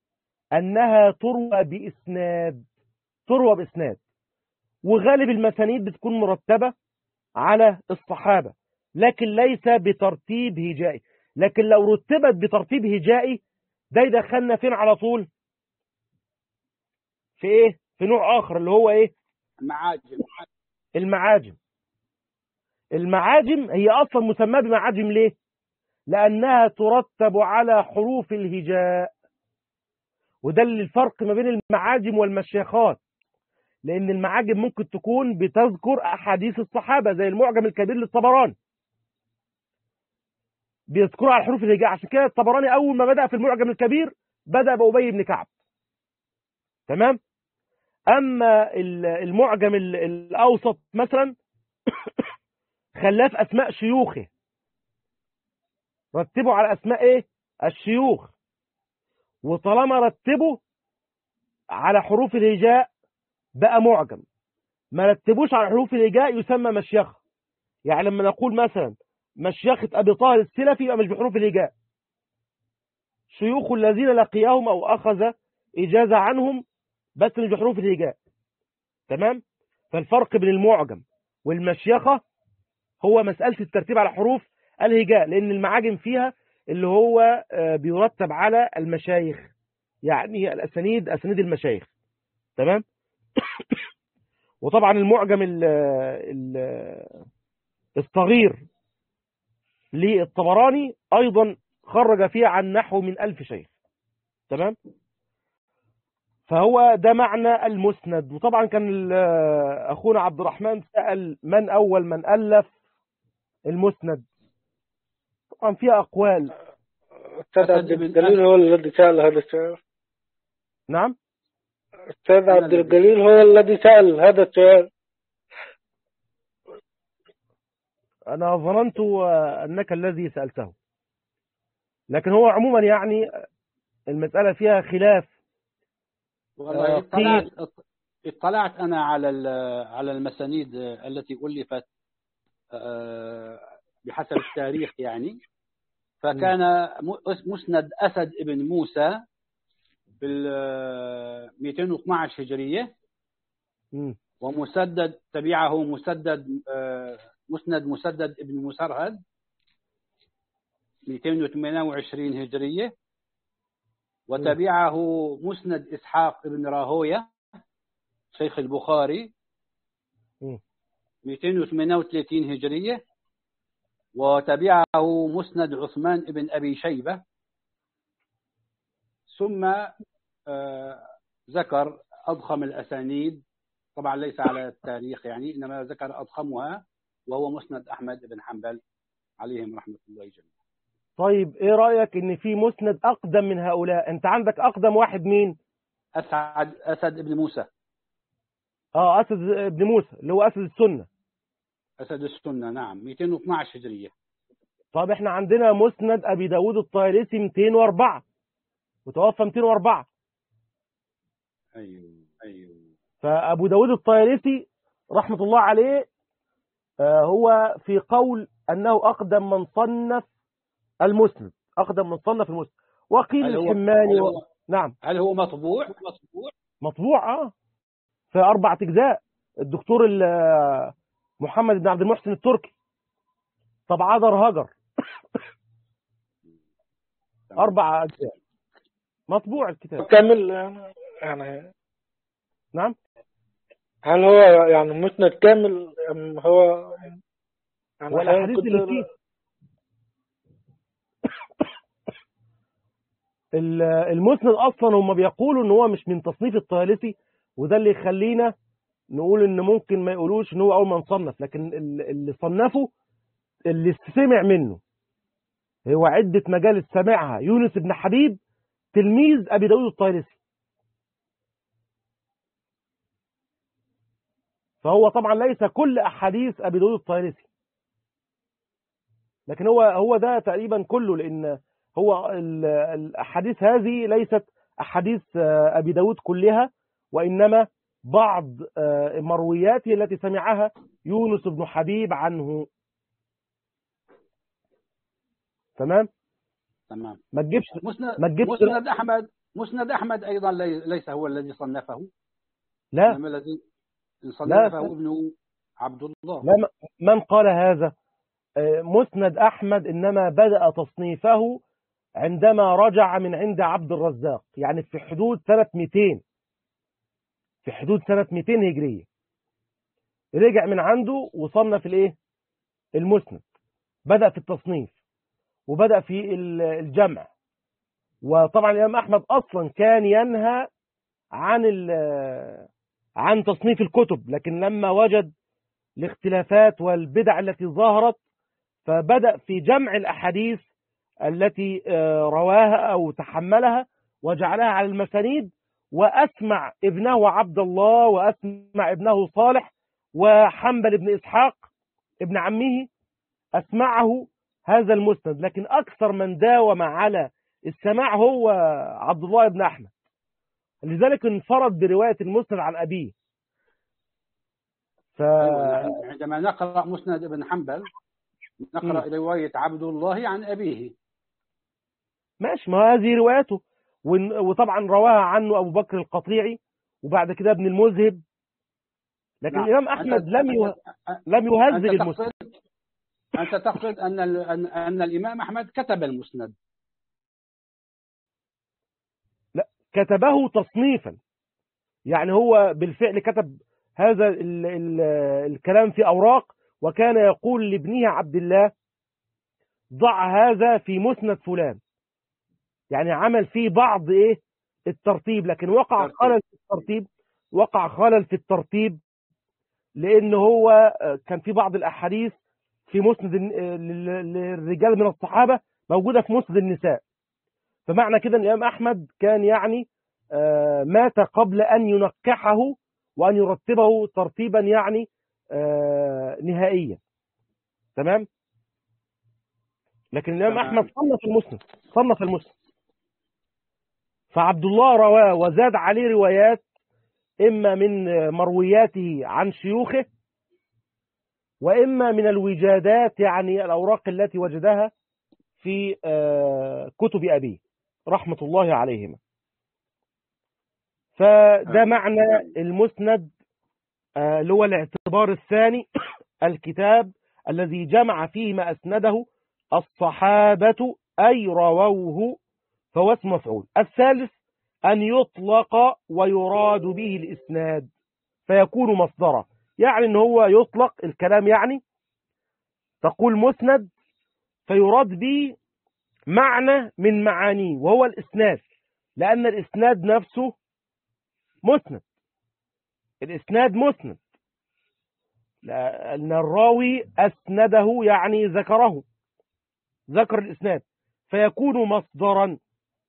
أنها تروى بإسناد تروى بإسناد وغالب المسانيد بتكون مرتبة على الصحابة لكن ليس بترتيب هجائي لكن لو رتبت بترتيب هجائي ده يدخلنا فين على طول في ايه في نوع اخر اللي هو ايه
معاجم
المعاجم المعاجم هي اصلا مسماه بمعاجم ليه لانها ترتب على حروف الهجاء وده اللي الفرق ما بين المعاجم والمشيخات لان المعاجم ممكن تكون بتذكر احاديث الصحابه زي المعجم الكبير للطبراني بيذكروا على حروف الهجاء عشان كده الطبراني اول ما بدا في المعجم الكبير بدا بابي بن كعب تمام اما ال- المعجم ال- الاوسط مثلا خلاه في اسماء شيوخه رتبوا على اسماء ايه الشيوخ وطالما رتبوا على حروف الهجاء بقى معجم ما رتبوش على حروف الهجاء يسمى مشيخه يعني لما نقول مثلا مشيخة أبي طاهر السلفي يبقى مش بحروف الهجاء شيوخ الذين لقيهم أو أخذ إجازة عنهم بس مش بحروف الهجاء تمام فالفرق بين المعجم والمشيخة هو مسألة الترتيب على حروف الهجاء لأن المعاجم فيها اللي هو آه، بيرتب على المشايخ يعني الأسانيد أسانيد المشايخ تمام وطبعا المعجم ال ال الصغير للطبراني أيضا خرج فيه عن نحو من ألف شيخ تمام فهو ده معنى المسند وطبعا كان ال- أخونا عبد الرحمن سأل من أول من ألف المسند طبعا فيها أقوال
أستاذ
أسد
عبد
بن
الجليل هو الذي سأل هذا السؤال
نعم
أستاذ عبد الجليل هو الذي سأل هذا السؤال
أنا ظننت آه، أنك الذي سألته لكن هو عموما يعني المسألة فيها خلاف
والله
آه،
اطلعت اطلعت انا على ال- على المسانيد التي الفت آه، بحسب التاريخ يعني فكان م- مسند اسد ابن موسى بال 212 هجريه
مم.
ومسدد تبعه مسدد آه، مسند مسدد ابن مسرهد 228 هجرية وتبعه مسند إسحاق ابن راهوية شيخ البخاري
مم.
238 هجرية وتبعه مسند عثمان ابن أبي شيبة ثم آه، ذكر أضخم الأسانيد طبعا ليس على التاريخ يعني إنما ذكر أضخمها وهو مسند أحمد بن حنبل عليهم رحمة الله جميعا
طيب ايه رأيك ان في مسند اقدم من هؤلاء انت عندك اقدم واحد مين
أسعد أسد بن موسى
اه اسد ابن موسى اللي هو اسد السنة
أسد السنة نعم 212 هجرية
طب احنا عندنا مسند ابي داود الطيالسي 204 متوفى 204
أيوه أيوه
فابو داود الطيالسي رحمة الله عليه آه هو في قول انه اقدم من صنف المسند اقدم من صنف المسند وقيل
هل هو-
الحماني
هل
و...
هو-
نعم
هل هو مطبوع؟ مطبوع
مطبوع اه في اربع اجزاء الدكتور ال- محمد بن عبد المحسن التركي طبعا دار هجر اربع اجزاء مطبوع الكتاب
كامل يعني- يعني
نعم
هل هو يعني مسند كامل أم هو يعني
والاحاديث
كنت-
اللي فيه ال- المسند اصلا هم بيقولوا ان هو مش من تصنيف الطيالسي وده اللي يخلينا نقول ان ممكن ما يقولوش ان هو اول من صنف لكن ال- اللي صنفه اللي سمع منه هو عدة مجالس سمعها يونس بن حبيب تلميذ ابي داود الطيالسي فهو طبعا ليس كل احاديث ابي داود الطيالسي لكن هو هو ده تقريبا كله لان هو ال- الاحاديث هذه ليست احاديث آه، ابي داود كلها وانما بعض آه، مروياته التي سمعها يونس بن حبيب عنه تمام
تمام
ما تجيبش
مسند
ما تجيبش
مسند أحمد مسند أحمد أيضا لي- ليس هو الذي صنفه
لا
إنما الذي
لا.
صنفه ابن عبد الله
لا م- من قال هذا آه، مسند أحمد إنما بدأ تصنيفه عندما رجع من عند عبد الرزاق يعني في حدود سنة 200 في حدود سنة 200 هجرية رجع من عنده وصنف الايه المسند بدأ في التصنيف وبدأ في ال- الجمع وطبعا الإمام أحمد أصلا كان ينهى عن ال- عن تصنيف الكتب لكن لما وجد الاختلافات والبدع التي ظهرت فبدأ في جمع الأحاديث التي آه، رواها أو تحملها وجعلها على المسانيد وأسمع ابنه عبد الله وأسمع ابنه صالح وحنبل بن إسحاق ابن عمه أسمعه هذا المسند لكن أكثر من داوم على السماع هو عبد الله بن أحمد لذلك انفرد برواية المسند عن أبيه ف...
أيوة، نحن عندما نقرأ مسند ابن حنبل نقرأ
مم.
رواية عبد الله عن أبيه
ماشي ما هذه روايته ون- وطبعا رواها عنه أبو بكر القطيعي وبعد كده ابن المذهب لكن
نعم.
الإمام
أنت-
أحمد لم يه...
أنت-
لم يهذب
أنت
المسند
تقصد أنت تقصد أن ال- أن أن الإمام أحمد كتب المسند
كتبه تصنيفا يعني هو بالفعل كتب هذا ال ال الكلام في أوراق وكان يقول لابنه عبد الله ضع هذا في مسند فلان يعني عمل فيه بعض ايه الترتيب لكن وقع
ترتيب.
خلل في الترتيب وقع خلل في الترتيب لان هو آه، كان في بعض الاحاديث في مسند الن- آه، لل- للرجال من الصحابه موجوده في مسند النساء فمعنى كده ان الامام احمد كان يعني آه، مات قبل ان ينكحه وان يرتبه ترتيبا يعني آه، نهائيا تمام لكن الامام
تمام.
احمد صنف المسند صنف المسند فعبد الله رواه وزاد عليه روايات اما من مروياته عن شيوخه واما من الوجادات يعني الاوراق التي وجدها في آه، كتب ابيه رحمه الله عليهما فده معنى المسند آه، اللي هو الاعتبار الثاني الكتاب الذي جمع فيه ما أسنده الصحابة أي رووه فهو اسم مفعول الثالث أن يطلق ويراد به الإسناد فيكون مصدرا يعني أن هو يطلق الكلام يعني تقول مسند فيراد به معنى من معانيه وهو الإسناد لأن الإسناد نفسه مسند الإسناد مسند لأن الراوي أسنده يعني ذكره ذكر الإسناد فيكون مصدرا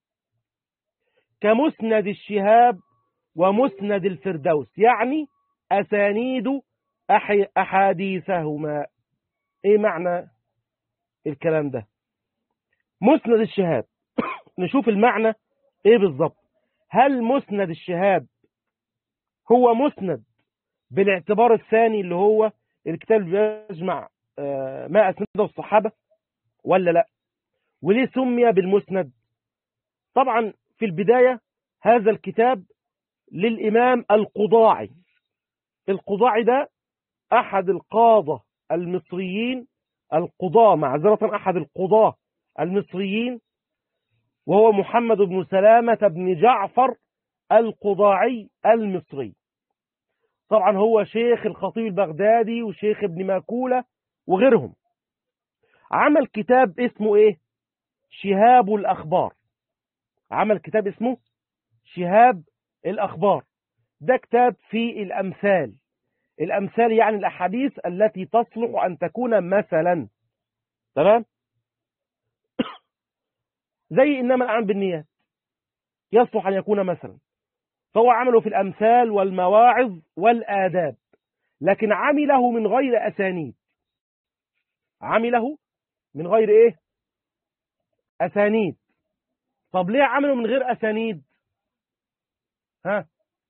كمسند الشهاب ومسند الفردوس يعني أسانيد أحي أحاديثهما إيه معنى الكلام ده مسند الشهاب نشوف المعنى إيه بالظبط هل مسند الشهاب هو مسند بالاعتبار الثاني اللي هو الكتاب اللي بيجمع آه، ما أسنده الصحابة ولا لا وليه سمي بالمسند طبعا في البداية هذا الكتاب للإمام القضاعي القضاعي ده أحد القاضة المصريين القضاة معذرة أحد القضاة المصريين وهو محمد بن سلامة بن جعفر القضاعي المصري طبعا هو شيخ الخطيب البغدادي وشيخ ابن ماكولة وغيرهم عمل كتاب اسمه ايه شهاب الأخبار عمل كتاب اسمه شهاب الأخبار ده كتاب في الأمثال الأمثال يعني الأحاديث التي تصلح أن تكون مثلا تمام زي إنما الأعمال بالنيات يصلح أن يكون مثلا فهو عمله في الأمثال والمواعظ والآداب لكن عمله من غير أسانيد عمله من غير إيه أسانيد طب ليه عمله من غير أسانيد ها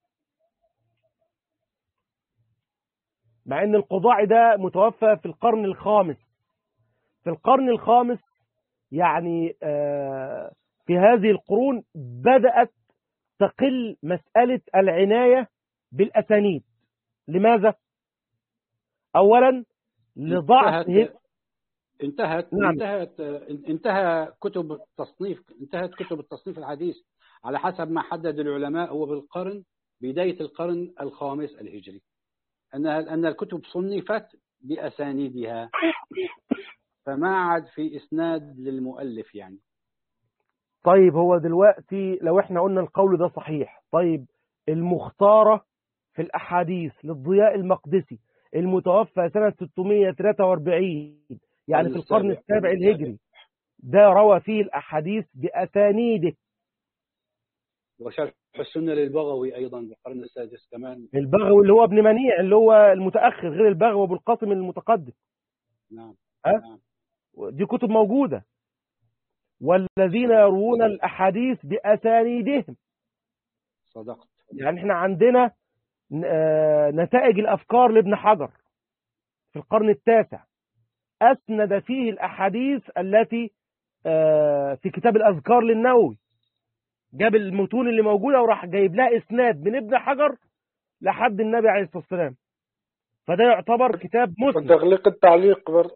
مع ان القضاعي ده متوفى في القرن الخامس في القرن الخامس يعني آه، في هذه القرون بدأت تستقل مسألة العناية بالأسانيد لماذا؟ أولا لضعف
انتهت انتهت
نعم.
انتهت انتهى كتب التصنيف انتهت كتب التصنيف الحديث على حسب ما حدد العلماء هو بالقرن بداية القرن الخامس الهجري أن أن الكتب صنفت بأسانيدها فما عاد في إسناد للمؤلف يعني
طيب هو دلوقتي لو احنا قلنا القول ده صحيح طيب المختارة في الأحاديث للضياء المقدسي المتوفى سنة 643 يعني في القرن السابع الهجري ده روى فيه الأحاديث بأسانيده
وشرح السنة للبغوي أيضا بالقرن السادس كمان
البغوي اللي هو ابن منيع اللي هو المتأخر غير البغوي أبو القاسم المتقدم
نعم
أه؟
نعم.
دي كتب موجودة والذين يروون الأحاديث بأسانيدهم
صدقت
يعني احنا عندنا آه، نتائج الأفكار لابن حجر في القرن التاسع أسند فيه الأحاديث التي آه، في كتاب الأذكار للنووي جاب المتون اللي موجودة وراح جايب لها إسناد من ابن حجر لحد النبي عليه الصلاة والسلام فده يعتبر كتاب مسلم
وتغليق التعليق برضه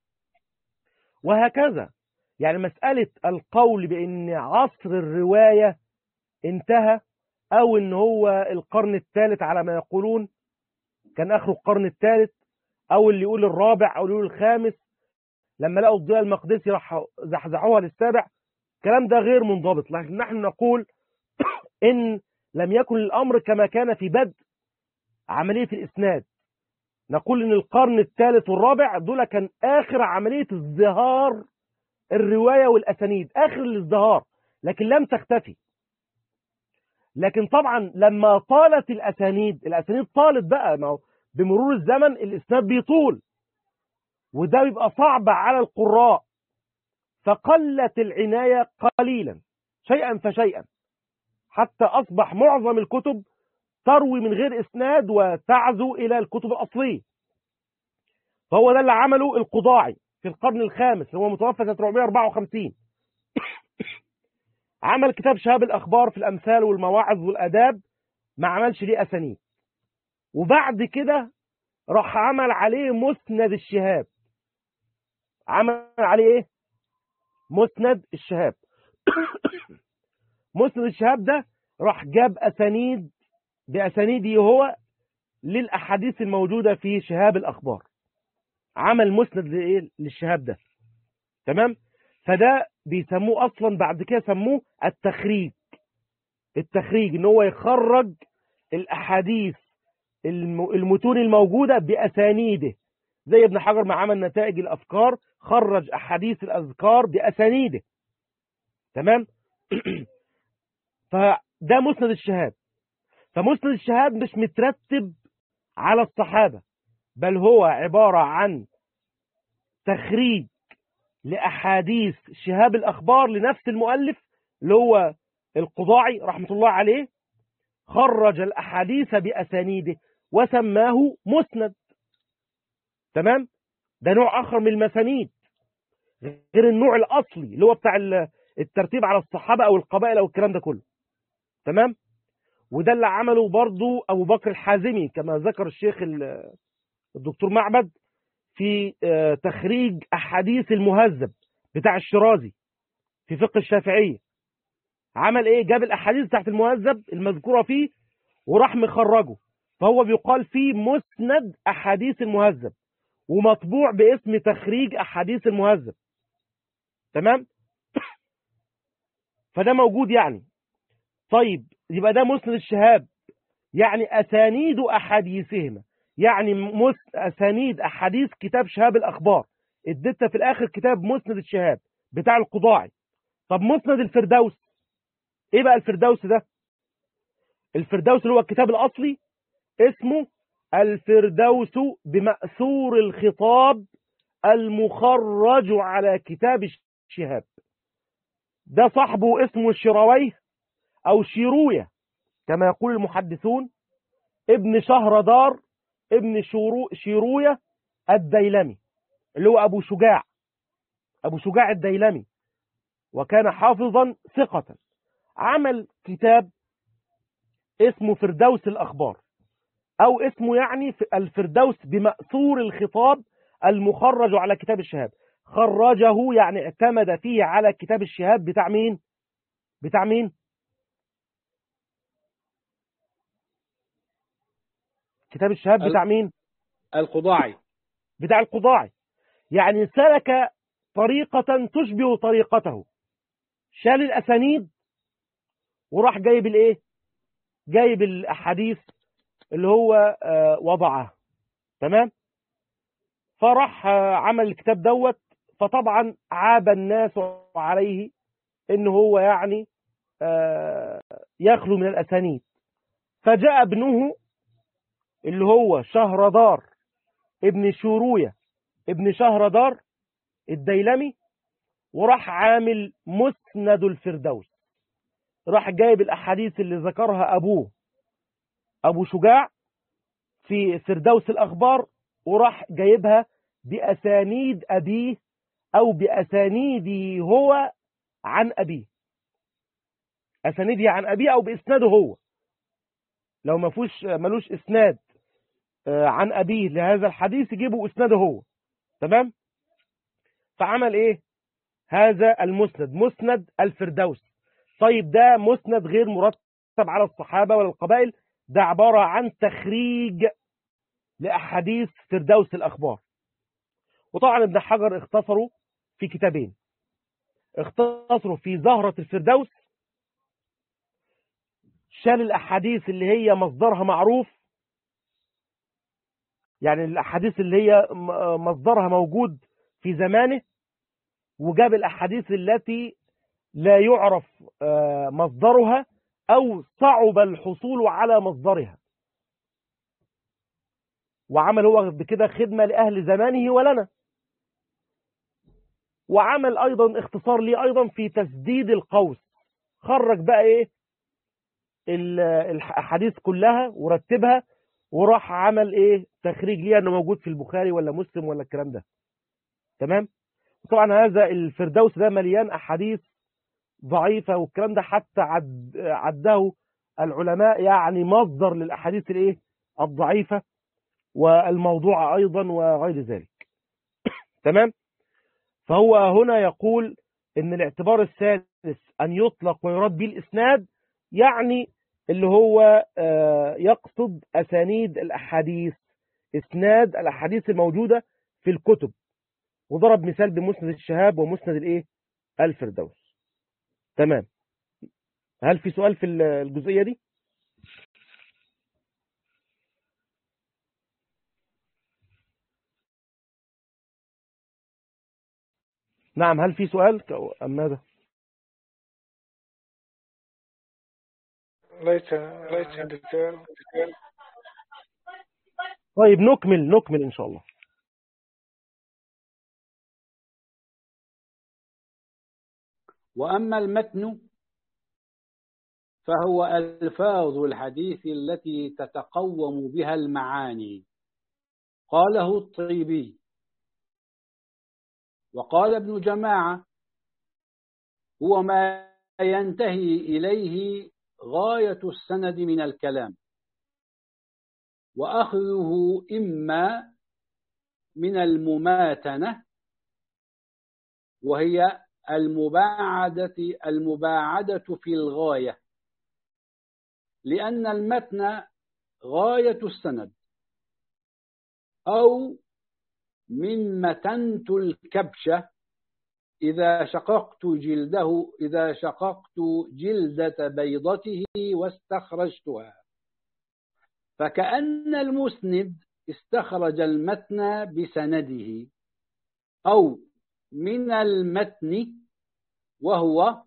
وهكذا يعني مسألة القول بأن عصر الرواية انتهى أو أن هو القرن الثالث على ما يقولون كان آخره القرن الثالث أو اللي يقول الرابع أو اللي يقول الخامس لما لقوا الضياء المقدسي راح زحزحوها للسابع الكلام ده غير منضبط لكن نحن نقول إن لم يكن الأمر كما كان في بدء عملية الإسناد نقول إن القرن الثالث والرابع دول كان آخر عملية ازدهار الرواية والأسانيد آخر الازدهار لكن لم تختفي لكن طبعا لما طالت الأسانيد الأسانيد طالت بقى ما هو بمرور الزمن الإسناد بيطول وده بيبقى صعب على القراء فقلت العناية قليلا شيئا فشيئا حتى أصبح معظم الكتب تروي من غير إسناد وتعزو إلى الكتب الأصلية فهو ده اللي عمله القضاعي في القرن الخامس اللي هو متوفى سنة 454 عمل كتاب شهاب الأخبار في الأمثال والمواعظ والأداب ما عملش ليه أسانيد وبعد كده راح عمل عليه مسند الشهاب عمل عليه ايه مسند الشهاب مسند الشهاب ده راح جاب أسانيد بأسانيده هو للأحاديث الموجودة في شهاب الأخبار عمل مسند لإيه للشهاب ده تمام فده بيسموه أصلا بعد كده سموه التخريج التخريج ان هو يخرج الأحاديث الم- المتون الموجودة بأسانيده زي ابن حجر ما عمل نتائج الأفكار خرج أحاديث الأذكار بأسانيده تمام فده مسند الشهاب فمسند الشهاب مش مترتب على الصحابة بل هو عبارة عن تخريج لأحاديث شهاب الأخبار لنفس المؤلف اللي هو القضاعي رحمة الله عليه خرج الأحاديث بأسانيده وسماه مسند تمام ده نوع آخر من المسانيد غير النوع الأصلي اللي هو بتاع ال- الترتيب على الصحابة أو القبائل أو الكلام ده كله تمام وده اللي عمله برضو أبو بكر الحازمي كما ذكر الشيخ ال- الدكتور معبد في آه، تخريج أحاديث المهذب بتاع الشرازي في فقه الشافعية عمل ايه جاب الأحاديث بتاعت المهذب المذكورة فيه وراح مخرجه فهو بيقال فيه مسند أحاديث المهذب ومطبوع باسم تخريج أحاديث المهذب تمام فده موجود يعني طيب يبقى ده مسند الشهاب يعني أسانيد أحاديثهما يعني مس... أسانيد أحاديث كتاب شهاب الأخبار اديتها في الآخر كتاب مسند الشهاب بتاع القضاعي طب مسند الفردوس ايه بقى الفردوس ده الفردوس اللي هو الكتاب الأصلي اسمه الفردوس بمأثور الخطاب المخرج على كتاب الشهاب ده صاحبه اسمه الشراويه أو شيروية كما يقول المحدثون ابن شهردار ابن شورو شيروية الديلمي اللي هو أبو شجاع أبو شجاع الديلمي وكان حافظا ثقة عمل كتاب اسمه فردوس الأخبار أو اسمه يعني في- الفردوس بمأثور الخطاب المخرج على كتاب الشهاب خرجه يعني اعتمد فيه على كتاب الشهاب بتاع مين بتاع مين كتاب الشهاب
ال-
بتاع مين
القضاعي
بتاع القضاعي يعني سلك طريقة تشبه طريقته شال الأسانيد وراح جايب الايه جايب الأحاديث اللي هو آه، وضعها تمام فراح آه، عمل الكتاب دوت فطبعا عاب الناس عليه ان هو يعني آه، يخلو من الأسانيد فجاء ابنه اللي هو شهردار ابن شوروية ابن شهردار الديلمي وراح عامل مسند الفردوس راح جايب الأحاديث اللي ذكرها أبوه أبو شجاع في فردوس الأخبار وراح جايبها بأسانيد أبيه أو بأسانيده هو عن أبيه أسانيده عن أبيه أو بإسناده هو لو ما فيهوش ملوش إسناد آه، عن أبيه لهذا الحديث يجيبه إسناده هو تمام فعمل إيه هذا المسند مسند الفردوس طيب ده مسند غير مرتب على الصحابة ولا القبائل ده عبارة عن تخريج لأحاديث فردوس الأخبار وطبعا ابن حجر اختصروا في كتابين اختصروا في زهرة الفردوس شال الأحاديث اللي هي مصدرها معروف يعني الأحاديث اللي هي م- مصدرها موجود في زمانه وجاب الأحاديث التي لا يعرف آه، مصدرها أو صعب الحصول على مصدرها وعمل هو بكده خدمة لأهل زمانه ولنا وعمل أيضا اختصار ليه أيضا في تسديد القوس خرج بقى إيه ال- الأحاديث كلها ورتبها وراح عمل إيه تخريج ليها إنه موجود في البخاري ولا مسلم ولا الكلام ده تمام طبعا هذا الفردوس ده مليان أحاديث ضعيفة والكلام ده حتى عد عده العلماء يعني مصدر للأحاديث الإيه الضعيفة والموضوع أيضا وغير ذلك تمام فهو هنا يقول ان الاعتبار الثالث أن يطلق ويراد به الإسناد يعني اللي هو آه، يقصد أسانيد الأحاديث إسناد الأحاديث الموجودة في الكتب وضرب مثال بمسند الشهاب ومسند الإيه الفردوس تمام هل في سؤال في الجزئية دي نعم هل في سؤال أم ماذا
ليس ليس عندي سؤال
طيب نكمل نكمل إن شاء الله
وأما المتن فهو ألفاظ الحديث التي تتقوم بها المعاني قاله الطيبي وقال ابن جماعة هو ما ينتهي إليه غاية السند من الكلام وأخذه إما من المماتنة وهي المباعدة المباعدة في الغاية لأن المتن غاية السند أو من متنت الكبشة إذا شققت جلده إذا شققت جلدة بيضته واستخرجتها فكأن المسند استخرج المتن بسنده أو من المتن وهو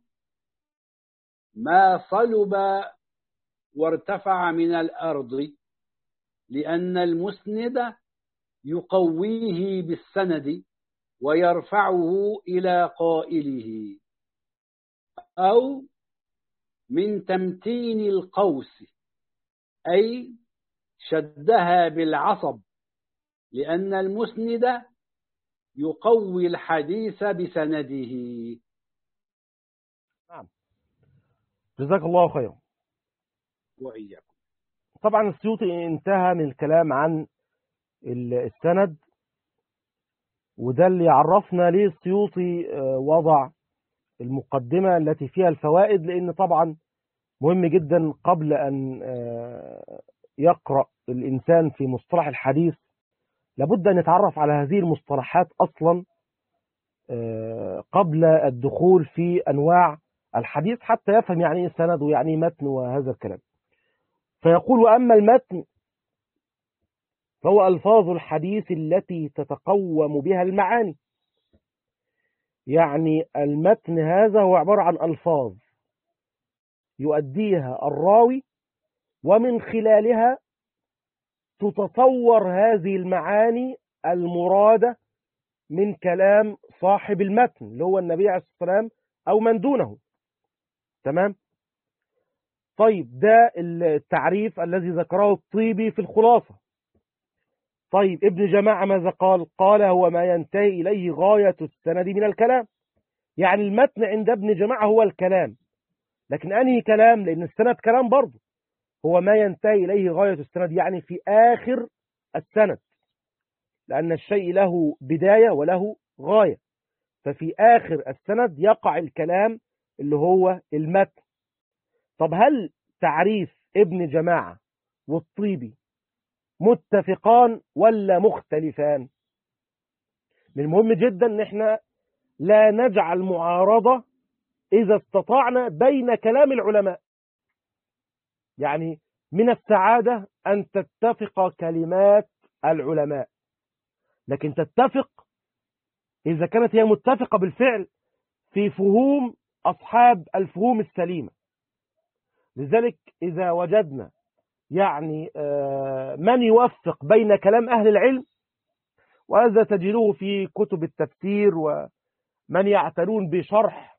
ما صلب وارتفع من الأرض لأن المسند يقويه بالسند ويرفعه إلى قائله أو من تمتين القوس أي شدها بالعصب لأن المسند يقوي الحديث بسنده
جزاك الله خيرا
وإياكم
طبعا السيوطي انتهى من الكلام عن السند وده اللي يعرفنا ليه السيوطي وضع المقدمة التي فيها الفوائد لأن طبعا مهم جدا قبل أن يقرأ الإنسان في مصطلح الحديث لابد أن يتعرف على هذه المصطلحات أصلا قبل الدخول في أنواع الحديث حتى يفهم يعني ايه سند ويعني متن وهذا الكلام فيقول وأما المتن فهو ألفاظ الحديث التي تتقوم بها المعاني يعني المتن هذا هو عبارة عن ألفاظ يؤديها الراوي ومن خلالها تتطور هذه المعاني المرادة من كلام صاحب المتن اللي هو النبي عليه الصلاة والسلام أو من دونه تمام طيب ده التعريف الذي ذكره الطيبي في الخلاصة طيب ابن جماعة ماذا قال قال هو ما ينتهي إليه غاية السند من الكلام يعني المتن عند ابن جماعة هو الكلام لكن أنهي كلام لأن السند كلام برضه هو ما ينتهي إليه غاية السند يعني في آخر السند لأن الشيء له بداية وله غاية ففي آخر السند يقع الكلام اللي هو المتن طب هل تعريف ابن جماعة والطيبي متفقان ولا مختلفان من المهم جدا ان احنا لا نجعل معارضة اذا استطعنا بين كلام العلماء يعني من السعادة ان تتفق كلمات العلماء لكن تتفق اذا كانت هي متفقة بالفعل في فهوم اصحاب الفهوم السليمة لذلك اذا وجدنا يعني من يوفق بين كلام أهل العلم وهذا تجدوه في كتب التفسير ومن يعتنون بشرح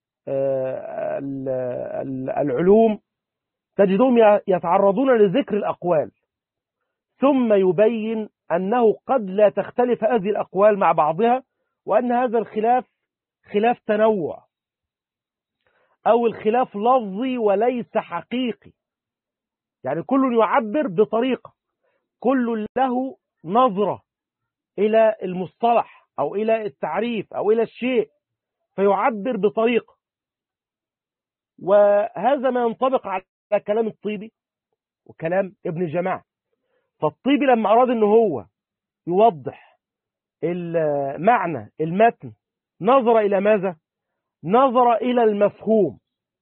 العلوم تجدهم يتعرضون لذكر الأقوال ثم يبين أنه قد لا تختلف هذه الأقوال مع بعضها وأن هذا الخلاف خلاف تنوع أو الخلاف لفظي وليس حقيقي يعني كل يعبر بطريقة كل له نظرة إلى المصطلح أو إلى التعريف أو إلى الشيء فيعبر بطريقة وهذا ما ينطبق على كلام الطيبي وكلام ابن جماعة فالطيبي لما أراد أنه هو يوضح معنى المتن نظر إلى ماذا؟ نظر إلى المفهوم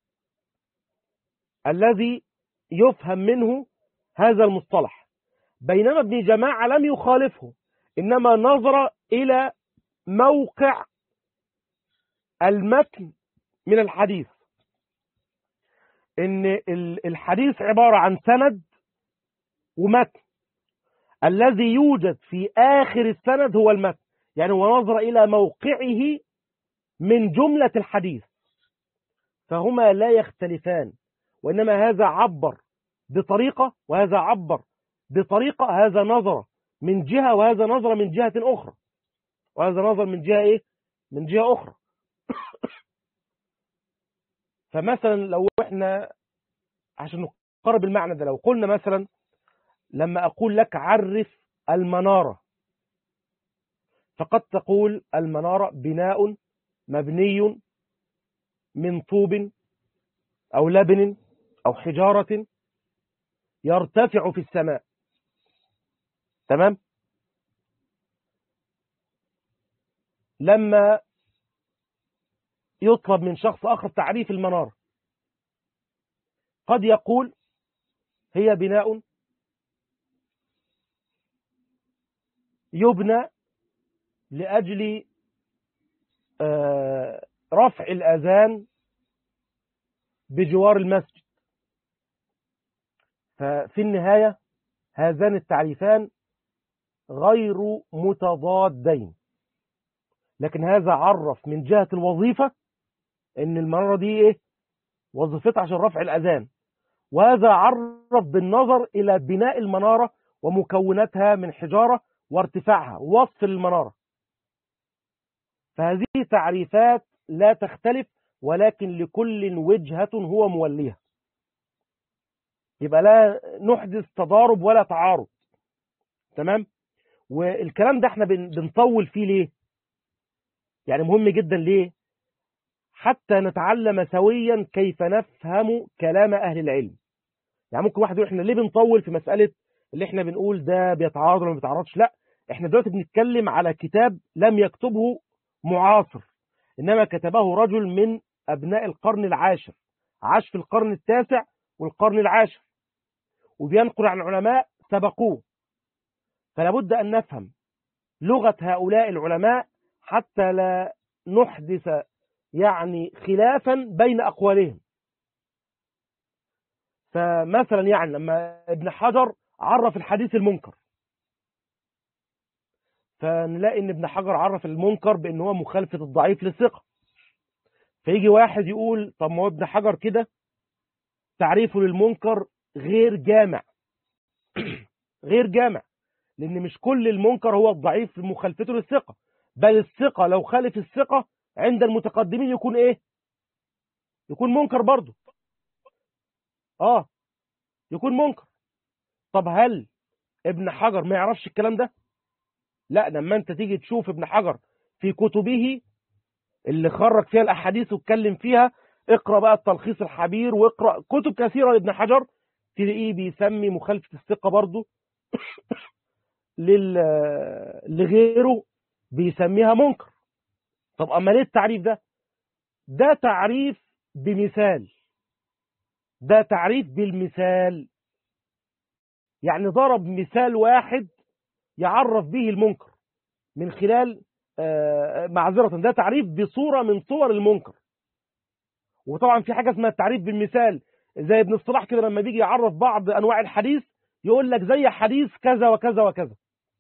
الذي يفهم منه هذا المصطلح بينما ابن جماعة لم يخالفه إنما نظر إلى موقع المتن من الحديث إن الحديث عبارة عن سند ومتن الذي يوجد في آخر السند هو المتن يعني هو نظر إلى موقعه من جملة الحديث فهما لا يختلفان وإنما هذا عبر بطريقة وهذا عبر بطريقة هذا نظر من جهة وهذا نظر من جهة أخرى وهذا نظر من جهة إيه؟ من جهة أخرى فمثلا لو إحنا عشان نقرب المعنى ده لو قلنا مثلا لما أقول لك عرف المنارة فقد تقول المنارة بناء مبني من طوب أو لبن أو حجارة يرتفع في السماء تمام لما يطلب من شخص آخر تعريف المنارة قد يقول هي بناء يبنى لأجل رفع الأذان بجوار المسجد ففي النهاية هذان التعريفان غير متضادين لكن هذا عرف من جهة الوظيفة ان المنارة دي ايه وظيفتها عشان رفع الأذان وهذا عرف بالنظر إلى بناء المنارة ومكوناتها من حجارة وارتفاعها وصف المنارة فهذه تعريفات لا تختلف ولكن لكل وجهة هو موليها يبقى لا نحدث تضارب ولا تعارض تمام والكلام ده احنا بن- بنطول فيه ليه يعني مهم جدا ليه حتى نتعلم سويا كيف نفهم كلام اهل العلم يعني ممكن واحد يقول احنا ليه بنطول في مسألة اللي احنا بنقول ده بيتعارض ولا ما بيتعارضش لا احنا دلوقتي بنتكلم على كتاب لم يكتبه معاصر انما كتبه رجل من ابناء القرن العاشر عاش في القرن التاسع والقرن العاشر وبينقل عن علماء سبقوه فلا بد ان نفهم لغة هؤلاء العلماء حتى لا نحدث يعني خلافا بين اقوالهم فمثلا يعني لما ابن حجر عرف الحديث المنكر فنلاقي ان ابن حجر عرف المنكر بان هو مخالفة الضعيف للثقة فيجي واحد يقول طب ما هو ابن حجر كده تعريفه للمنكر غير جامع غير جامع لان مش كل المنكر هو الضعيف مخالفته للثقة بل الثقة لو خالف الثقة عند المتقدمين يكون ايه يكون منكر برضه اه يكون منكر طب هل ابن حجر ما يعرفش الكلام ده لا لما انت تيجي تشوف ابن حجر في كتبه اللي خرج فيها الاحاديث واتكلم فيها اقرا بقى التلخيص الحبير واقرا كتب كثيره لابن حجر تلاقيه بيسمي مخالفه الثقه برضه لل... لغيره بيسميها منكر طب اما ليه التعريف ده ده تعريف بمثال ده تعريف بالمثال يعني ضرب مثال واحد يعرف به المنكر من خلال آه، معذرة ده تعريف بصورة من صور المنكر وطبعا في حاجة اسمها التعريف بالمثال زي ابن الصلاح كده لما بيجي يعرف بعض أنواع الحديث يقول لك زي حديث كذا وكذا وكذا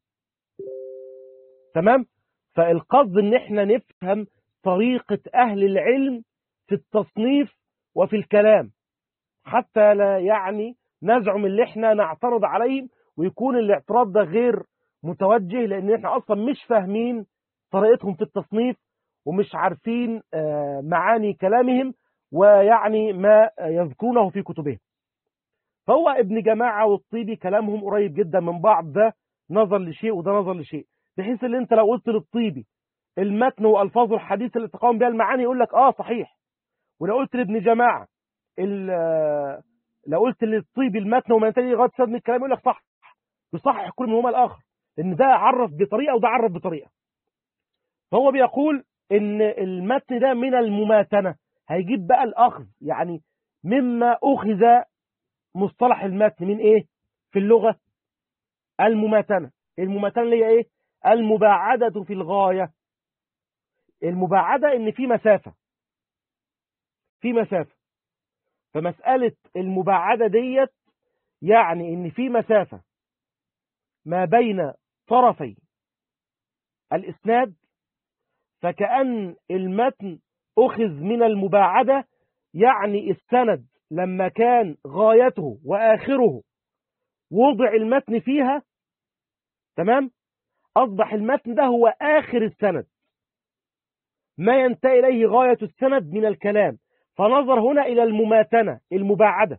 تمام فالقصد ان احنا نفهم طريقة أهل العلم في التصنيف وفي الكلام حتى لا يعني نزعم اللي احنا نعترض عليهم ويكون الاعتراض ده غير متوجه لان احنا اصلا مش فاهمين طريقتهم في التصنيف ومش عارفين آه، معاني كلامهم ويعني ما يذكرونه في كتبهم فهو ابن جماعة والطيبي كلامهم قريب جدا من بعض ده نظر لشيء وده نظر لشيء بحيث ان انت لو قلت للطيبي المتن والفاظ الحديث اللي تقاوم بها المعاني يقول لك اه صحيح ولو قلت لابن جماعة ال- لو قلت للطيبي المتن وما ينتهي لغايه سد من الكلام يقول لك صح يصحح كل منهما الاخر لان ده عرف بطريقه وده عرف بطريقه فهو بيقول ان المتن ده من المماتنه هيجيب بقى الاخذ يعني مما اخذ مصطلح المتن من ايه في اللغه المماتنه المماتنه اللي هي ايه المباعده في الغايه المباعده ان في مسافه في مسافه فمساله المباعده ديت يعني ان في مسافه ما بين طرفي الاسناد فكأن المتن أخذ من المباعدة يعني السند لما كان غايته وآخره وضع المتن فيها تمام أصبح المتن ده هو آخر السند ما ينتهي إليه غاية السند من الكلام فنظر هنا إلى المماتنة المباعدة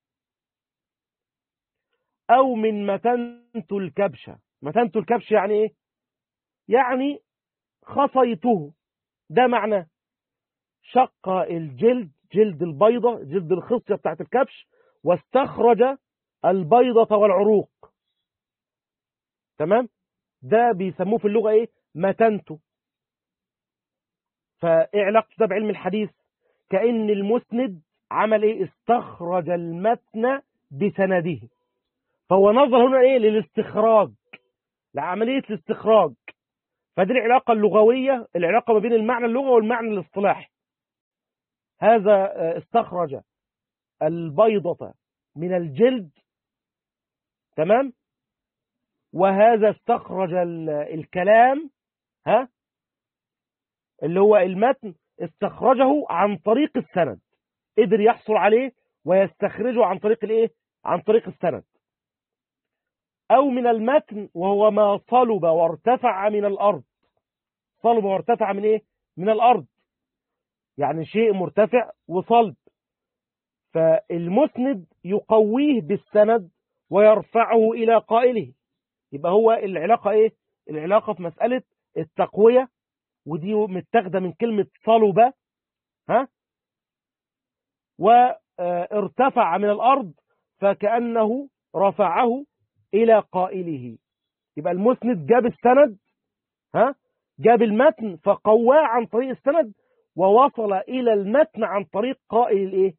أو من متنت الكبشة متنت الكبش يعني إيه يعني خصيته ده معنى شق الجلد جلد البيضة جلد الخصية بتاعت الكبش واستخرج البيضة والعروق تمام ده بيسموه في اللغة ايه متنته فايه علاقته ده بعلم الحديث كأن المسند عمل ايه استخرج المتن بسنده فهو نظر هنا ايه للاستخراج لعملية الاستخراج فدي العلاقة اللغوية العلاقة ما بين المعنى اللغوي والمعنى الاصطلاحي هذا استخرج البيضة من الجلد تمام وهذا استخرج الكلام ها اللي هو المتن استخرجه عن طريق السند قدر يحصل عليه ويستخرجه عن طريق الايه عن طريق السند او من المتن وهو ما صلب وارتفع من الارض صلب وارتفع من ايه من الارض يعني شيء مرتفع وصلب فالمسند يقويه بالسند ويرفعه إلى قائله يبقى هو العلاقة إيه؟ العلاقة في مسألة التقوية ودي متاخده من كلمة صلب ها وارتفع من الأرض فكأنه رفعه إلى قائله يبقى المسند جاب السند ها جاب المتن فقواه عن طريق السند ووصل إلى المتن عن طريق قائل الإيه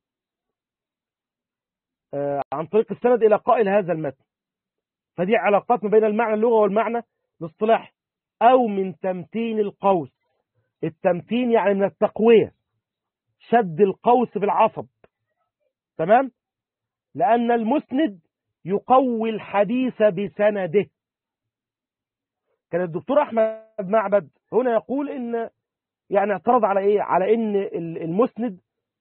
آه عن طريق السند إلى قائل هذا المتن فدي علاقات ما بين المعنى اللغة والمعنى الاصطلاحي أو من تمتين القوس التمتين يعني من التقوية شد القوس بالعصب تمام لأن المسند يقوي الحديث بسنده كان الدكتور أحمد معبد هنا يقول إن يعني اعترض على إيه على إن المسند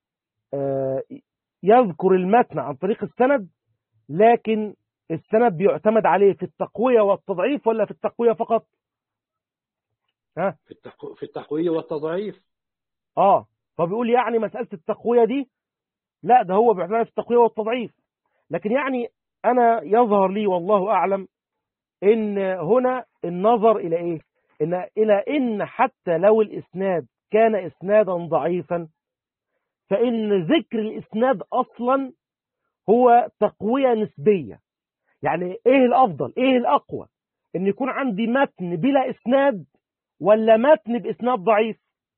يذكر المتن عن طريق السند لكن السند بيعتمد عليه في التقوية والتضعيف ولا في التقوية فقط
ها في التقو... في التقوية والتضعيف
اه فبيقول يعني مسألة التقوية دي لا ده هو بيعتمد في التقوية والتضعيف لكن يعني انا يظهر لي والله اعلم ان هنا النظر الى ايه ان الى ان حتى لو الاسناد كان اسنادا ضعيفا فان ذكر الاسناد اصلا هو تقوية نسبية يعني ايه الافضل ايه الاقوى ان يكون عندي متن بلا اسناد ولا متن باسناد ضعيف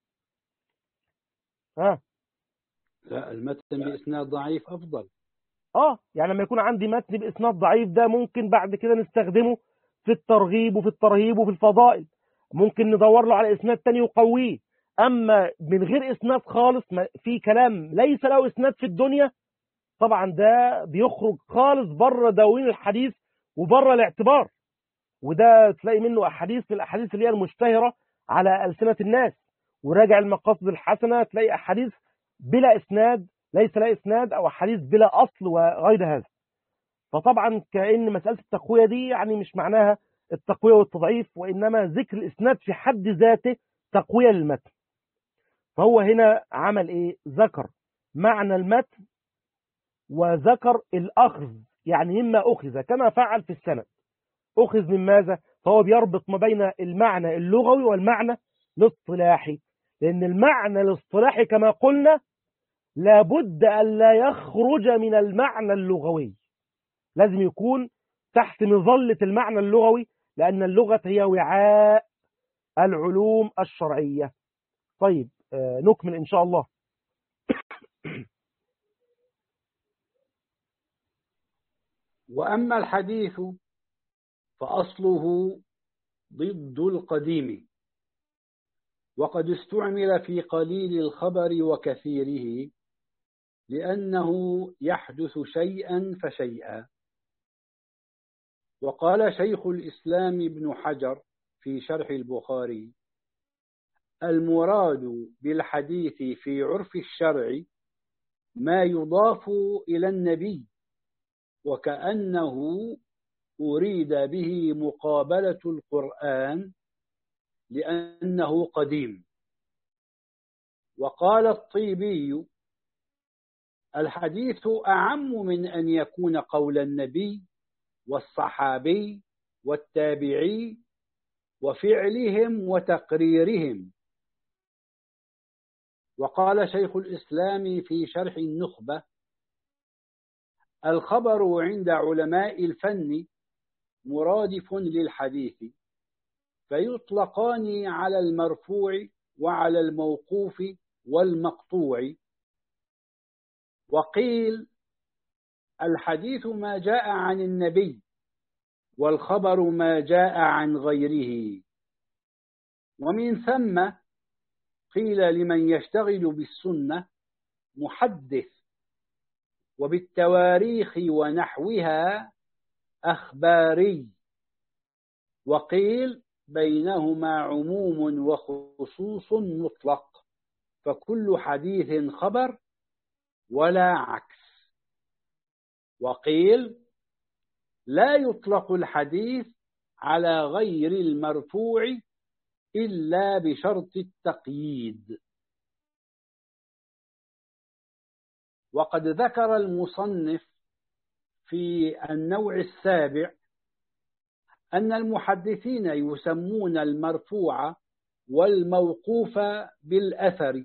ها لا المتن باسناد ضعيف افضل
اه يعني لما يكون عندي متن باسناد ضعيف ده ممكن بعد كده نستخدمه في الترغيب وفي الترهيب وفي الفضائل ممكن ندور له على اسناد تاني يقويه اما من غير اسناد خالص في كلام ليس له اسناد في الدنيا طبعا ده بيخرج خالص بره دواوين الحديث وبره الاعتبار وده تلاقي منه احاديث من الاحاديث اللي هي المشتهره على السنه الناس وراجع المقاصد الحسنه تلاقي احاديث بلا اسناد ليس لها اسناد او احاديث بلا اصل وغير هذا فطبعا كان مساله التقويه دي يعني مش معناها التقويه والتضعيف وانما ذكر الاسناد في حد ذاته تقويه للمتن فهو هنا عمل ايه ذكر معنى المتن وذكر الاخذ يعني مما اخذ كما فعل في السند أخذ من ماذا؟ فهو بيربط ما بين المعنى اللغوي والمعنى الاصطلاحي لأن المعنى الاصطلاحي كما قلنا لابد أن لا يخرج من المعنى اللغوي لازم يكون تحت مظلة المعنى اللغوي لأن اللغة هي وعاء العلوم الشرعية طيب نكمل إن شاء الله
وأما الحديث فأصله ضد القديم وقد استعمل في قليل الخبر وكثيره لأنه يحدث شيئا فشيئا وقال شيخ الإسلام ابن حجر في شرح البخاري المراد بالحديث في عرف الشرع ما يضاف إلى النبي وكأنه أريد به مقابلة القرآن لأنه قديم وقال الطيبي الحديث أعم من أن يكون قول النبي والصحابي والتابعي وفعلهم وتقريرهم وقال شيخ الإسلام في شرح النخبة الخبر عند علماء الفن مرادف للحديث فيطلقان على المرفوع وعلى الموقوف والمقطوع وقيل الحديث ما جاء عن النبي والخبر ما جاء عن غيره ومن ثم قيل لمن يشتغل بالسنة محدث وبالتواريخ ونحوها أخباري وقيل بينهما عموم وخصوص مطلق فكل حديث خبر ولا عكس وقيل لا يطلق الحديث على غير المرفوع إلا بشرط التقييد وقد ذكر المصنف في النوع السابع أن المحدثين يسمون المرفوع والموقوف بالأثر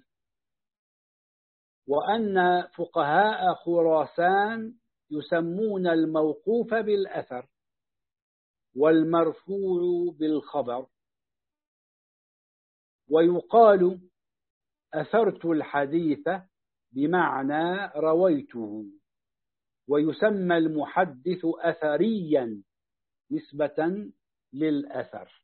وأن فقهاء خراسان يسمون الموقوف بالأثر والمرفوع بالخبر ويقال أثرت الحديث بمعنى رويته ويسمى المحدث أثريا نسبة للأثر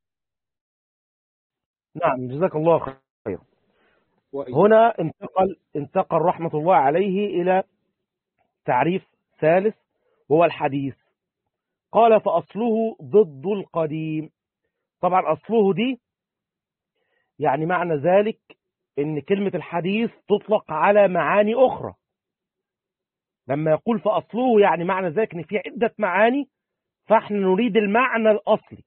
نعم جزاك الله خير
وإن-
هنا انتقل انتقل رحمة الله عليه إلى تعريف ثالث وهو الحديث قال فأصله ضد القديم طبعا أصله دي يعني معنى ذلك ان كلمة الحديث تطلق على معاني أخرى لما يقول فأصله يعني معنى ذلك ان في عدة معاني فاحنا نريد المعنى الأصلي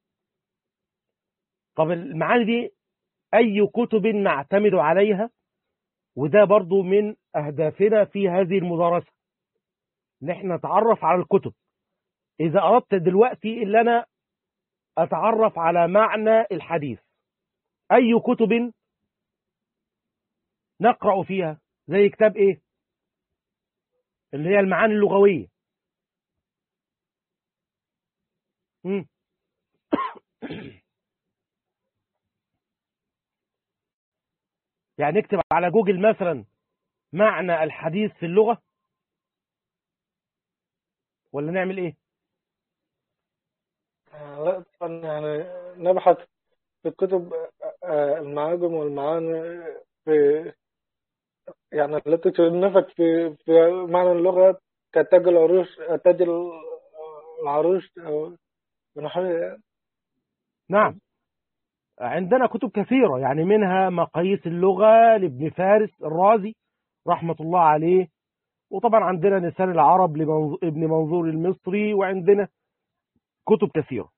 طب المعاني دي أي كتب نعتمد عليها وده برضو من أهدافنا في هذه المدرسة ان احنا نتعرف على الكتب إذا أردت دلوقتي إن أنا أتعرف على معنى الحديث أي كتب نقرأ فيها زي كتاب إيه اللي هي المعاني اللغوية مم. يعني نكتب على جوجل مثلا معنى الحديث في اللغة ولا نعمل ايه
آه، لا طبعا يعني نبحث في كتب آه، المعاجم والمعاني في يعني التي تصنفت في في معنى اللغة كتاج العروش تاج العروش أو ونحو
نعم عندنا كتب كثيرة يعني منها مقاييس اللغة لابن فارس الرازي رحمة الله عليه وطبعا عندنا لسان العرب لابن منظور المصري وعندنا كتب كثيرة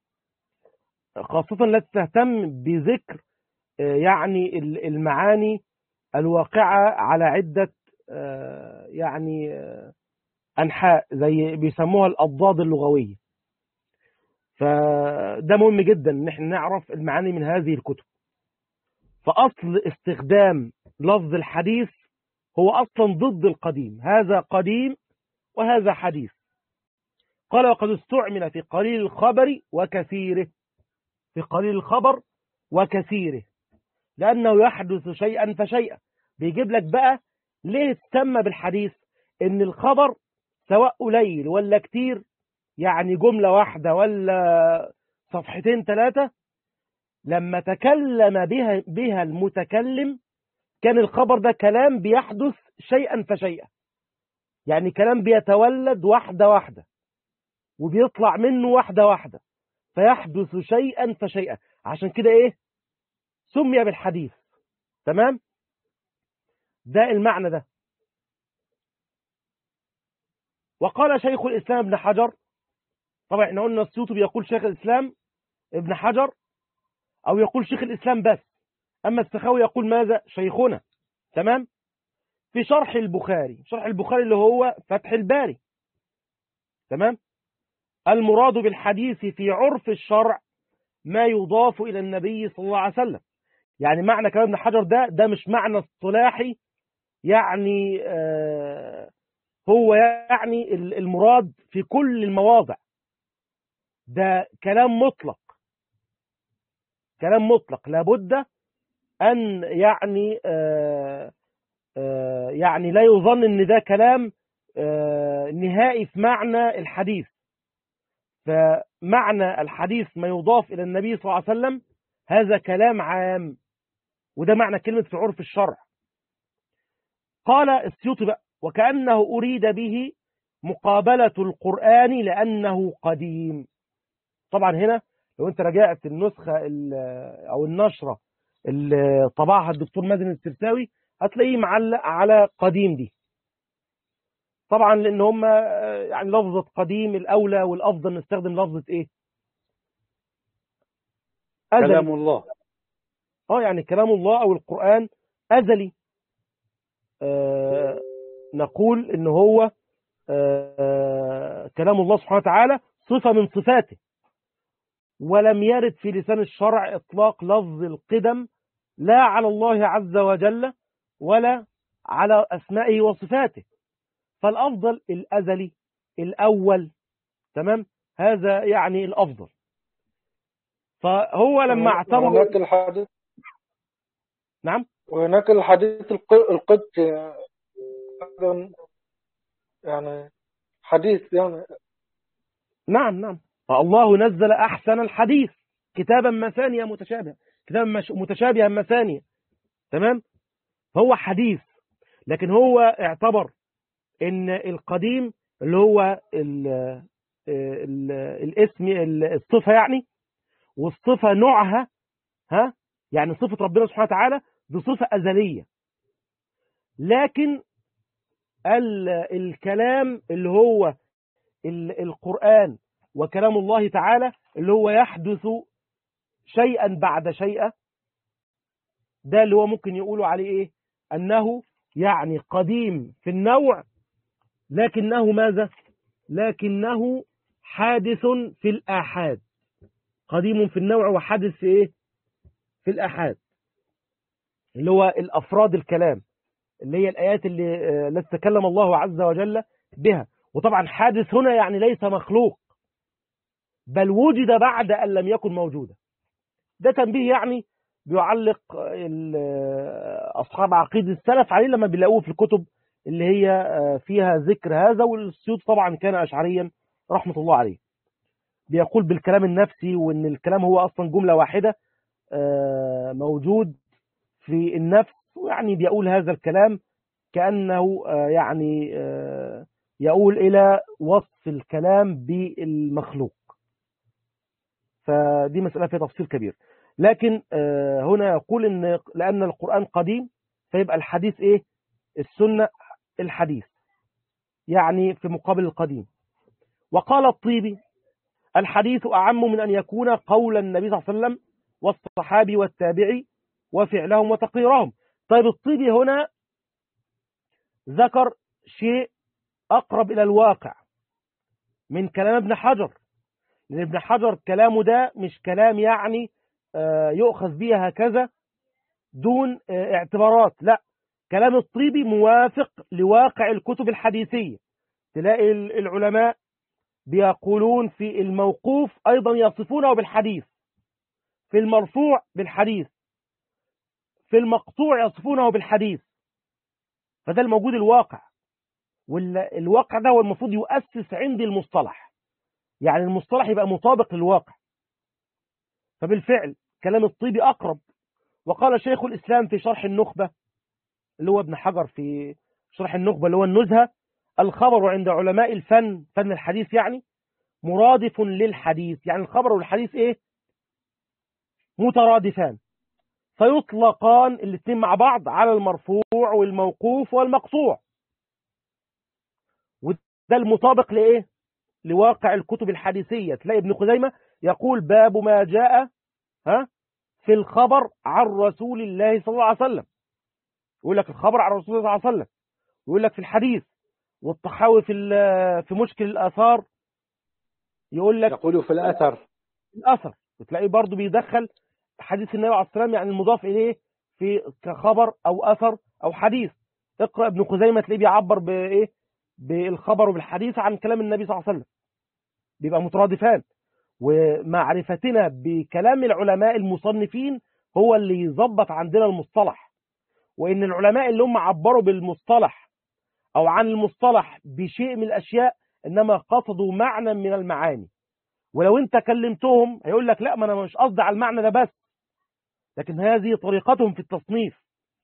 خاصة التي تهتم بذكر آه، يعني ال- المعاني الواقعة على عدة آه، يعني آه، أنحاء زي بيسموها الأضداد اللغوية فده مهم جدا ان احنا نعرف المعاني من هذه الكتب فاصل استخدام لفظ الحديث هو اصلا ضد القديم هذا قديم وهذا حديث قال وقد استعمل في قليل الخبر وكثيره في قليل الخبر وكثيره لانه يحدث شيئا فشيئا بيجيب لك بقى ليه تسمى بالحديث ان الخبر سواء قليل ولا كتير يعني جملة واحدة ولا صفحتين ثلاثة لما تكلم بها بها المتكلم كان الخبر ده كلام بيحدث شيئا فشيئا يعني كلام بيتولد واحدة واحدة وبيطلع منه واحدة واحدة فيحدث شيئا فشيئا عشان كده ايه سمي بالحديث تمام ده المعنى ده وقال شيخ الإسلام ابن حجر طبعا احنا قلنا السيوطي بيقول شيخ الإسلام ابن حجر أو يقول شيخ الإسلام بس أما السخاوي يقول ماذا شيخنا تمام في شرح البخاري شرح البخاري اللي هو فتح الباري تمام المراد بالحديث في عرف الشرع ما يضاف إلى النبي صلى الله عليه وسلم يعني معنى كلام ابن حجر ده ده مش معنى اصطلاحي يعني آه هو يعني المراد في كل المواضع ده كلام مطلق كلام مطلق لابد أن يعني آه آه يعني لا يظن ان ده كلام آه نهائي في معنى الحديث فمعنى الحديث ما يضاف إلى النبي صلى الله عليه وسلم هذا كلام عام وده معنى كلمة في عرف الشرع قال السيوطي بقى وكأنه أريد به مقابلة القرآن لأنه قديم طبعا هنا لو انت رجعت النسخة أو النشرة اللي طبعها الدكتور مازن السرساوي هتلاقيه معلق على قديم دي طبعا لان هم يعني لفظة قديم الاولى والافضل نستخدم لفظة ايه
أزلي. كلام الله
اه يعني كلام الله او القرآن ازلي آه نقول ان هو آه، كلام الله سبحانه وتعالى صفة من صفاته ولم يرد في لسان الشرع إطلاق لفظ القدم لا على الله عز وجل ولا على أسمائه وصفاته فالأفضل الأزلي الأول تمام هذا يعني الأفضل فهو لما اعتبر
هناك الحديث
نعم
وهناك الحديث الق- القدسي أيضاً يعني حديث يعني
نعم نعم فالله نزل أحسن الحديث كتابا مثانية متشابهة كتابا مش- متشابها مثانية تمام فهو حديث لكن هو اعتبر ان القديم اللي هو ال ال الاسم ال- الصفة يعني والصفة نوعها ها يعني صفة ربنا سبحانه وتعالى دي صفة أزلية لكن ال- الكلام اللي هو ال- القرآن وكلام الله تعالى اللي هو يحدث شيئا بعد شيئا ده اللي هو ممكن يقولوا عليه ايه انه يعني قديم في النوع لكنه ماذا لكنه حادث في الآحاد قديم في النوع وحادث في ايه في الآحاد اللي هو الأفراد الكلام اللي هي الآيات اللي آه، التي تكلم الله عز وجل بها وطبعا حادث هنا يعني ليس مخلوق بل وجد بعد أن لم يكن موجودا ده تنبيه يعني بيعلق ال- أصحاب عقيدة السلف عليه لما بيلاقوه في الكتب اللي هي آه، فيها ذكر هذا والسيوط طبعا كان أشعريا رحمة الله عليه بيقول بالكلام النفسي وان الكلام هو اصلا جملة واحدة آه، موجود في النفس يعني بيقول هذا الكلام كأنه آه، يعني آه، يقول إلى وصف الكلام بالمخلوق فدي مسألة فيها تفصيل كبير لكن آه، هنا يقول إن لأن القرآن قديم فيبقى الحديث إيه السنة الحديث يعني في مقابل القديم وقال الطيبي الحديث أعم من أن يكون قول النبي صلى الله عليه وسلم والصحابي والتابعي وفعلهم وتقريرهم طيب الطيبي هنا ذكر شيء أقرب إلى الواقع من كلام ابن حجر لأن ابن حجر كلامه ده مش كلام يعني آه، يؤخذ به هكذا دون آه، اعتبارات لا كلام الطيبي موافق لواقع الكتب الحديثية تلاقي ال- العلماء بيقولون في الموقوف أيضا يصفونه بالحديث في المرفوع بالحديث في المقطوع يصفونه بالحديث فده الموجود الواقع والواقع ده هو المفروض يؤسس عندي المصطلح يعني المصطلح يبقى مطابق للواقع فبالفعل كلام الطيبي أقرب وقال شيخ الإسلام في شرح النخبة اللي هو ابن حجر في شرح النخبة اللي هو النزهة الخبر عند علماء الفن فن الحديث يعني مرادف للحديث يعني الخبر والحديث ايه مترادفان فيطلقان الاثنين مع بعض على المرفوع والموقوف والمقطوع وده المطابق لايه لواقع الكتب الحديثية تلاقي ابن خزيمة يقول باب ما جاء ها في الخبر عن رسول الله صلى الله عليه وسلم يقول لك الخبر عن رسول الله صلى الله عليه وسلم يقول لك في الحديث والطحاوي في ال- في مشكل الآثار يقول لك
يقول في الأثر
الأثر وتلاقيه برضه بيدخل حديث النبي عليه الصلاة والسلام يعني المضاف إليه في كخبر أو أثر أو حديث اقرأ ابن خزيمة تلاقيه بيعبر بإيه بالخبر وبالحديث عن كلام النبي صلى الله عليه وسلم بيبقى مترادفان ومعرفتنا بكلام العلماء المصنفين هو اللي يظبط عندنا المصطلح وإن العلماء اللي هم عبروا بالمصطلح أو عن المصطلح بشيء من الأشياء إنما قصدوا معنى من المعاني ولو انت كلمتهم هيقول لك لا ما انا مش قصدي على المعنى ده بس لكن هذه طريقتهم في التصنيف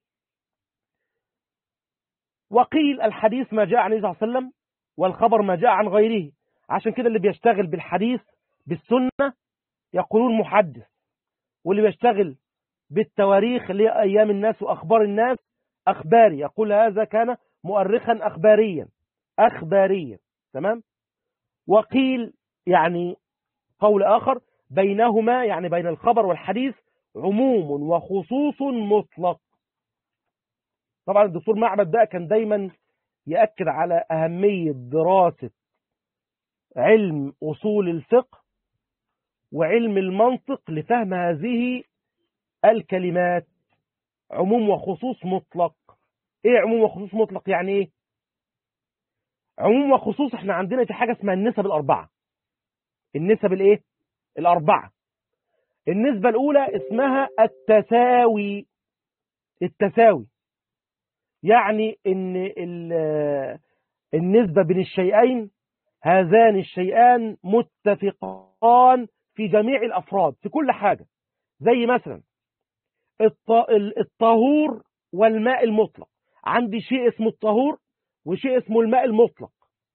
وقيل الحديث ما جاء عن النبي صلى الله عليه وسلم والخبر ما جاء عن غيره عشان كده اللي بيشتغل بالحديث بالسنة يقولون محدث واللي بيشتغل بالتواريخ اللي هي أيام الناس وأخبار الناس أخباري يقول هذا كان مؤرخا أخباريا أخباريا تمام وقيل يعني قول آخر بينهما يعني بين الخبر والحديث عموم وخصوص مطلق طبعا الدكتور معبد ده كان دايما يأكد على أهمية دراسة علم أصول الفقه وعلم المنطق لفهم هذه الكلمات عموم وخصوص مطلق ايه عموم وخصوص مطلق يعني ايه عموم وخصوص احنا عندنا في حاجة اسمها النسب الأربعة النسب الايه الأربعة النسبة الأولى اسمها التساوي التساوي يعني ان ال- النسبة بين الشيئين هذان الشيئان متفقان في جميع الأفراد في كل حاجة زي مثلا الط- ال- الطهور والماء المطلق عندي شيء اسمه الطهور وشيء اسمه الماء المطلق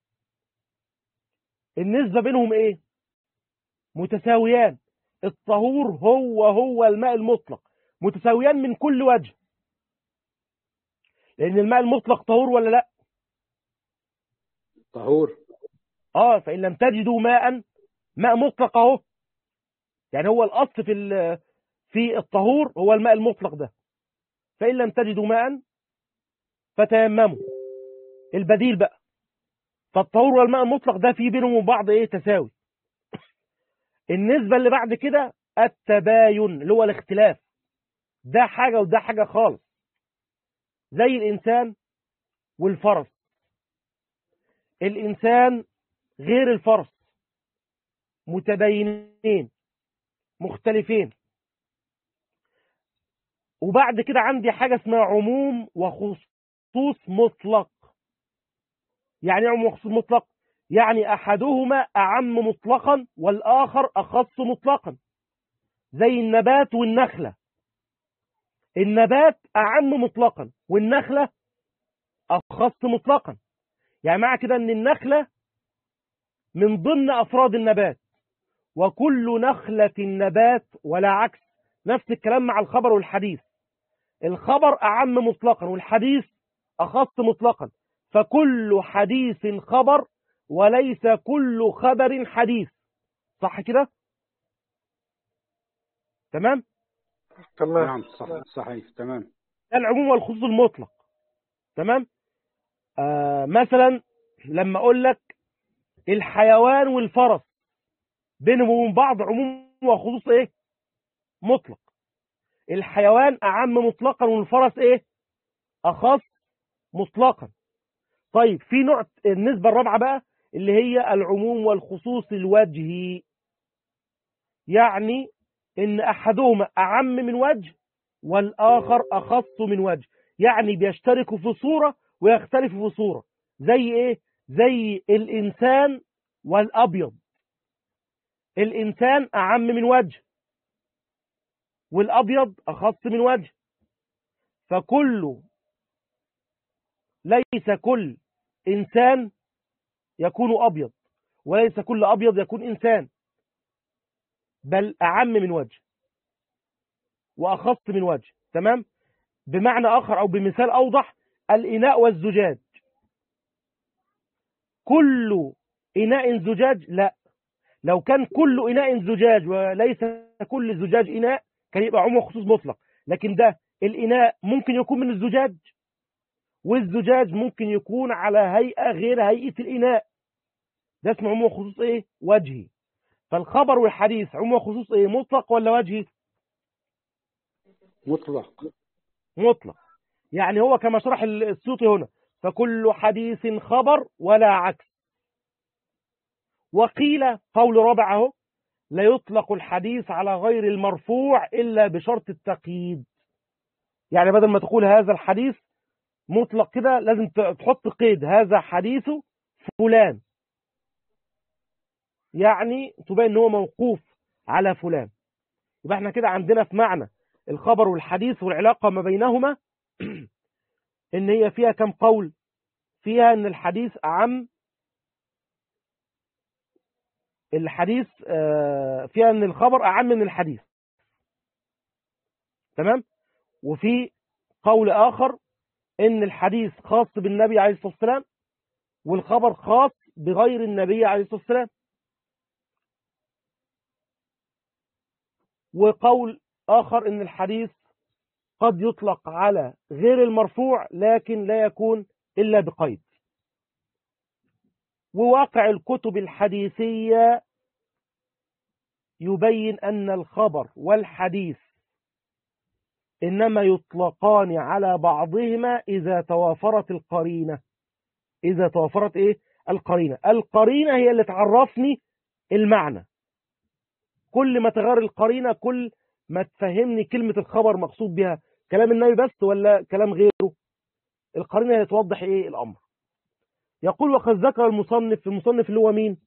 النسبة بينهم ايه متساويان الطهور هو هو الماء المطلق متساويان من كل وجه لان الماء المطلق طهور ولا لا
طهور
اه فان لم تجدوا ماء ماء مطلق اهو يعني هو الاصل في ال- في الطهور هو الماء المطلق ده فان لم تجدوا ماء فتيمموا البديل بقى فالطهور والماء المطلق ده في بينهم وبين بعض ايه تساوي النسبة اللي بعد كده التباين اللي هو الاختلاف ده حاجة وده حاجة خالص زي الإنسان والفرس الإنسان غير الفرس متباينين مختلفين وبعد كده عندي حاجة اسمها عموم وخصوص مطلق يعني ايه عموم وخصوص مطلق يعني أحدهما أعم مطلقا والآخر أخص مطلقا زي النبات والنخلة النبات أعم مطلقا والنخلة أخص مطلقا يعني معنى كده أن النخلة من ضمن أفراد النبات وكل نخلة نبات ولا عكس نفس الكلام مع الخبر والحديث الخبر أعم مطلقا والحديث أخص مطلقا فكل حديث خبر وليس كل خبر حديث صح كده تمام
تمام
نعم صح صحيح تمام
ده العموم والخصوص المطلق تمام آه مثلا لما اقول لك الحيوان والفرس بينهم وبين بعض عموم وخصوص ايه مطلق الحيوان اعم مطلقا والفرس ايه اخص مطلقا طيب في نوع النسبة الرابعة بقى اللي هي العموم والخصوص الوجهي يعني ان احدهما اعم من وجه والاخر اخص من وجه يعني بيشتركوا في صورة ويختلفوا في صورة زي ايه زي الانسان والابيض الانسان اعم من وجه والابيض اخص من وجه فكل ليس كل انسان يكون ابيض وليس كل ابيض يكون انسان بل اعم من وجه واخص من وجه تمام بمعنى اخر او بمثال اوضح الاناء والزجاج كل اناء زجاج لا لو كان كل اناء زجاج وليس كل زجاج اناء كان يبقى عموم وخصوص مطلق لكن ده الاناء ممكن يكون من الزجاج والزجاج ممكن يكون على هيئة غير هيئة الإناء ده اسمه عموم وخصوص إيه؟ وجهي فالخبر والحديث عموم وخصوص إيه؟ مطلق ولا وجهي؟
مطلق
مطلق يعني هو كما شرح السيوطي هنا فكل حديث خبر ولا عكس وقيل قول رابع اهو لا يطلق الحديث على غير المرفوع إلا بشرط التقييد يعني بدل ما تقول هذا الحديث مطلق كده لازم تحط قيد هذا حديث فلان يعني تبين ان هو موقوف على فلان يبقى احنا كده عندنا في معنى الخبر والحديث والعلاقة ما بينهما ان هي فيها كم قول فيها ان الحديث اعم الحديث فيها ان الخبر اعم من الحديث تمام وفي قول اخر ان الحديث خاص بالنبي عليه الصلاة والسلام والخبر خاص بغير النبي عليه الصلاة والسلام وقول آخر ان الحديث قد يطلق على غير المرفوع لكن لا يكون إلا بقيد وواقع الكتب الحديثية يبين أن الخبر والحديث إنما يطلقان على بعضهما إذا توافرت القرينة إذا توافرت إيه؟ القرينة القرينة هي اللي تعرفني المعنى كل ما تغير القرينة كل ما تفهمني كلمة الخبر مقصود بها كلام النبي بس ولا كلام غيره القرينة هي توضح إيه الأمر يقول وقد ذكر المصنف المصنف اللي هو مين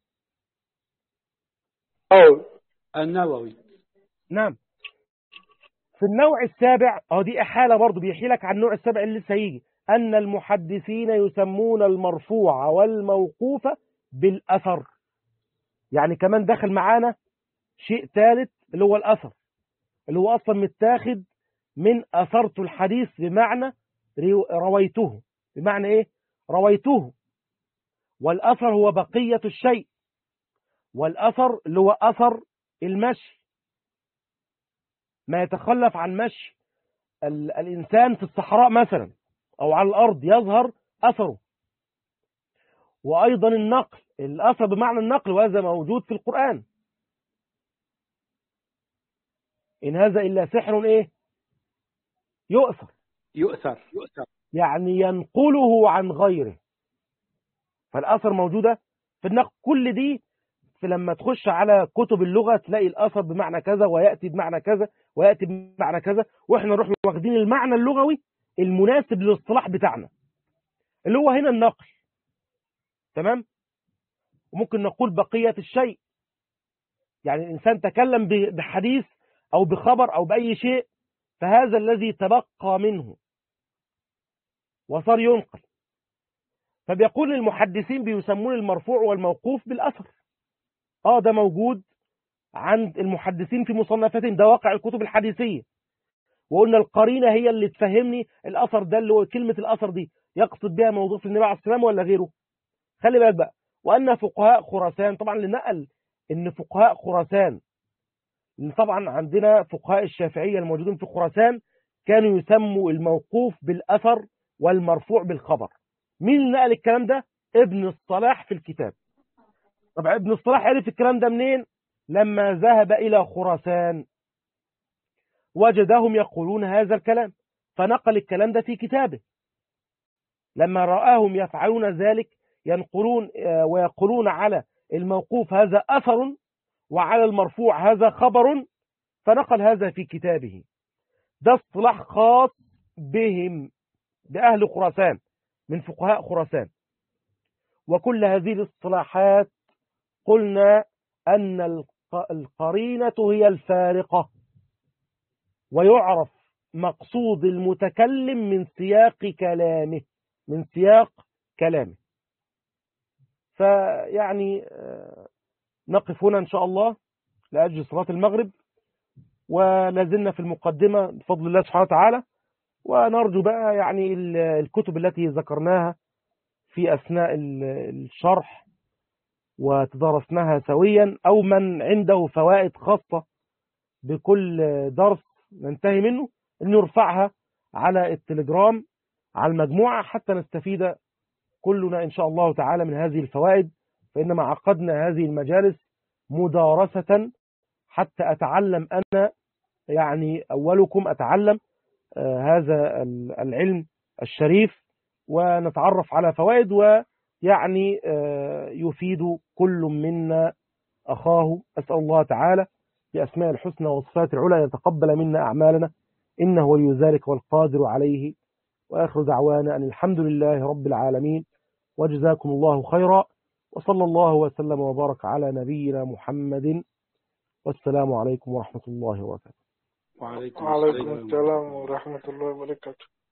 أو
النووي
نعم في النوع السابع اه دي احاله برضه بيحكي لك عن النوع السابع اللي لسه هيجي ان المحدثين يسمون المرفوع والموقوف بالاثر يعني كمان دخل معانا شيء ثالث اللي هو الاثر اللي هو اصلا متاخد من اثرت الحديث بمعنى ريو- رويته بمعنى ايه رويته والاثر هو بقيه الشيء والاثر اللي هو اثر المشي ما يتخلف عن مشي ال- الإنسان في الصحراء مثلا أو على الأرض يظهر أثره وأيضا النقل الأثر بمعنى النقل وهذا موجود في القرآن إن هذا إلا سحر إيه يؤثر
يؤثر يؤثر
يعني ينقله عن غيره فالأثر موجودة في النقل كل دي في لما تخش على كتب اللغة تلاقي الأثر بمعنى كذا ويأتي بمعنى كذا ويأتي بمعنى كذا وإحنا نروح واخدين المعنى اللغوي المناسب للاصطلاح بتاعنا اللي هو هنا النقل تمام وممكن نقول بقية الشيء يعني الإنسان تكلم ب- بحديث أو بخبر أو بأي شيء فهذا الذي تبقى منه وصار ينقل فبيقول المحدثين بيسمون المرفوع والموقوف بالأثر اه ده موجود عند المحدثين في مصنفاتهم ده واقع الكتب الحديثية وقلنا القرينة هي اللي تفهمني الأثر ده اللي هو كلمة الأثر دي يقصد بها موضوع في النبي عليه السلام ولا غيره خلي بالك بقى وأن فقهاء خراسان طبعا اللي نقل إن فقهاء خراسان لأن طبعا عندنا فقهاء الشافعية الموجودين في خراسان كانوا يسموا الموقوف بالأثر والمرفوع بالخبر مين اللي نقل الكلام ده ابن الصلاح في الكتاب طبعا ابن الصلاح عرف الكلام ده منين لما ذهب إلى خراسان وجدهم يقولون هذا الكلام فنقل الكلام ده في كتابه لما رآهم يفعلون ذلك ينقلون آه، ويقولون على الموقوف هذا أثر وعلى المرفوع هذا خبر فنقل هذا في كتابه ده اصطلاح خاص بهم بأهل خراسان من فقهاء خراسان وكل هذه الاصطلاحات قلنا أن الق- القرينة هي الفارقة ويعرف مقصود المتكلم من سياق كلامه من سياق كلامه فيعني آه، نقف هنا إن شاء الله لأجل صلاة المغرب ولازلنا في المقدمة بفضل الله سبحانه وتعالى ونرجو بقى يعني ال- الكتب التي ذكرناها في أثناء ال- الشرح وتدارسناها سويا أو من عنده فوائد خاصة بكل درس ننتهي منه أن يرفعها على التليجرام على المجموعة حتى نستفيد كلنا إن شاء الله تعالى من هذه الفوائد فإنما عقدنا هذه المجالس مدارسة حتى أتعلم أنا يعني أولكم أتعلم آه، هذا ال- العلم الشريف ونتعرف على فوائد ويعني آه، يفيد كل منا أخاه أسأل الله تعالى بأسماء الحسنى وصفات العلى أن يتقبل منا أعمالنا إنه ولي ذلك والقادر عليه وآخر دعوانا أن الحمد لله رب العالمين وجزاكم الله خيرا وصلى الله وسلم وبارك على نبينا محمد والسلام عليكم ورحمة الله وبركاته
وعليكم
وعليكم
السلام
السلام ورحمة الله وبركاته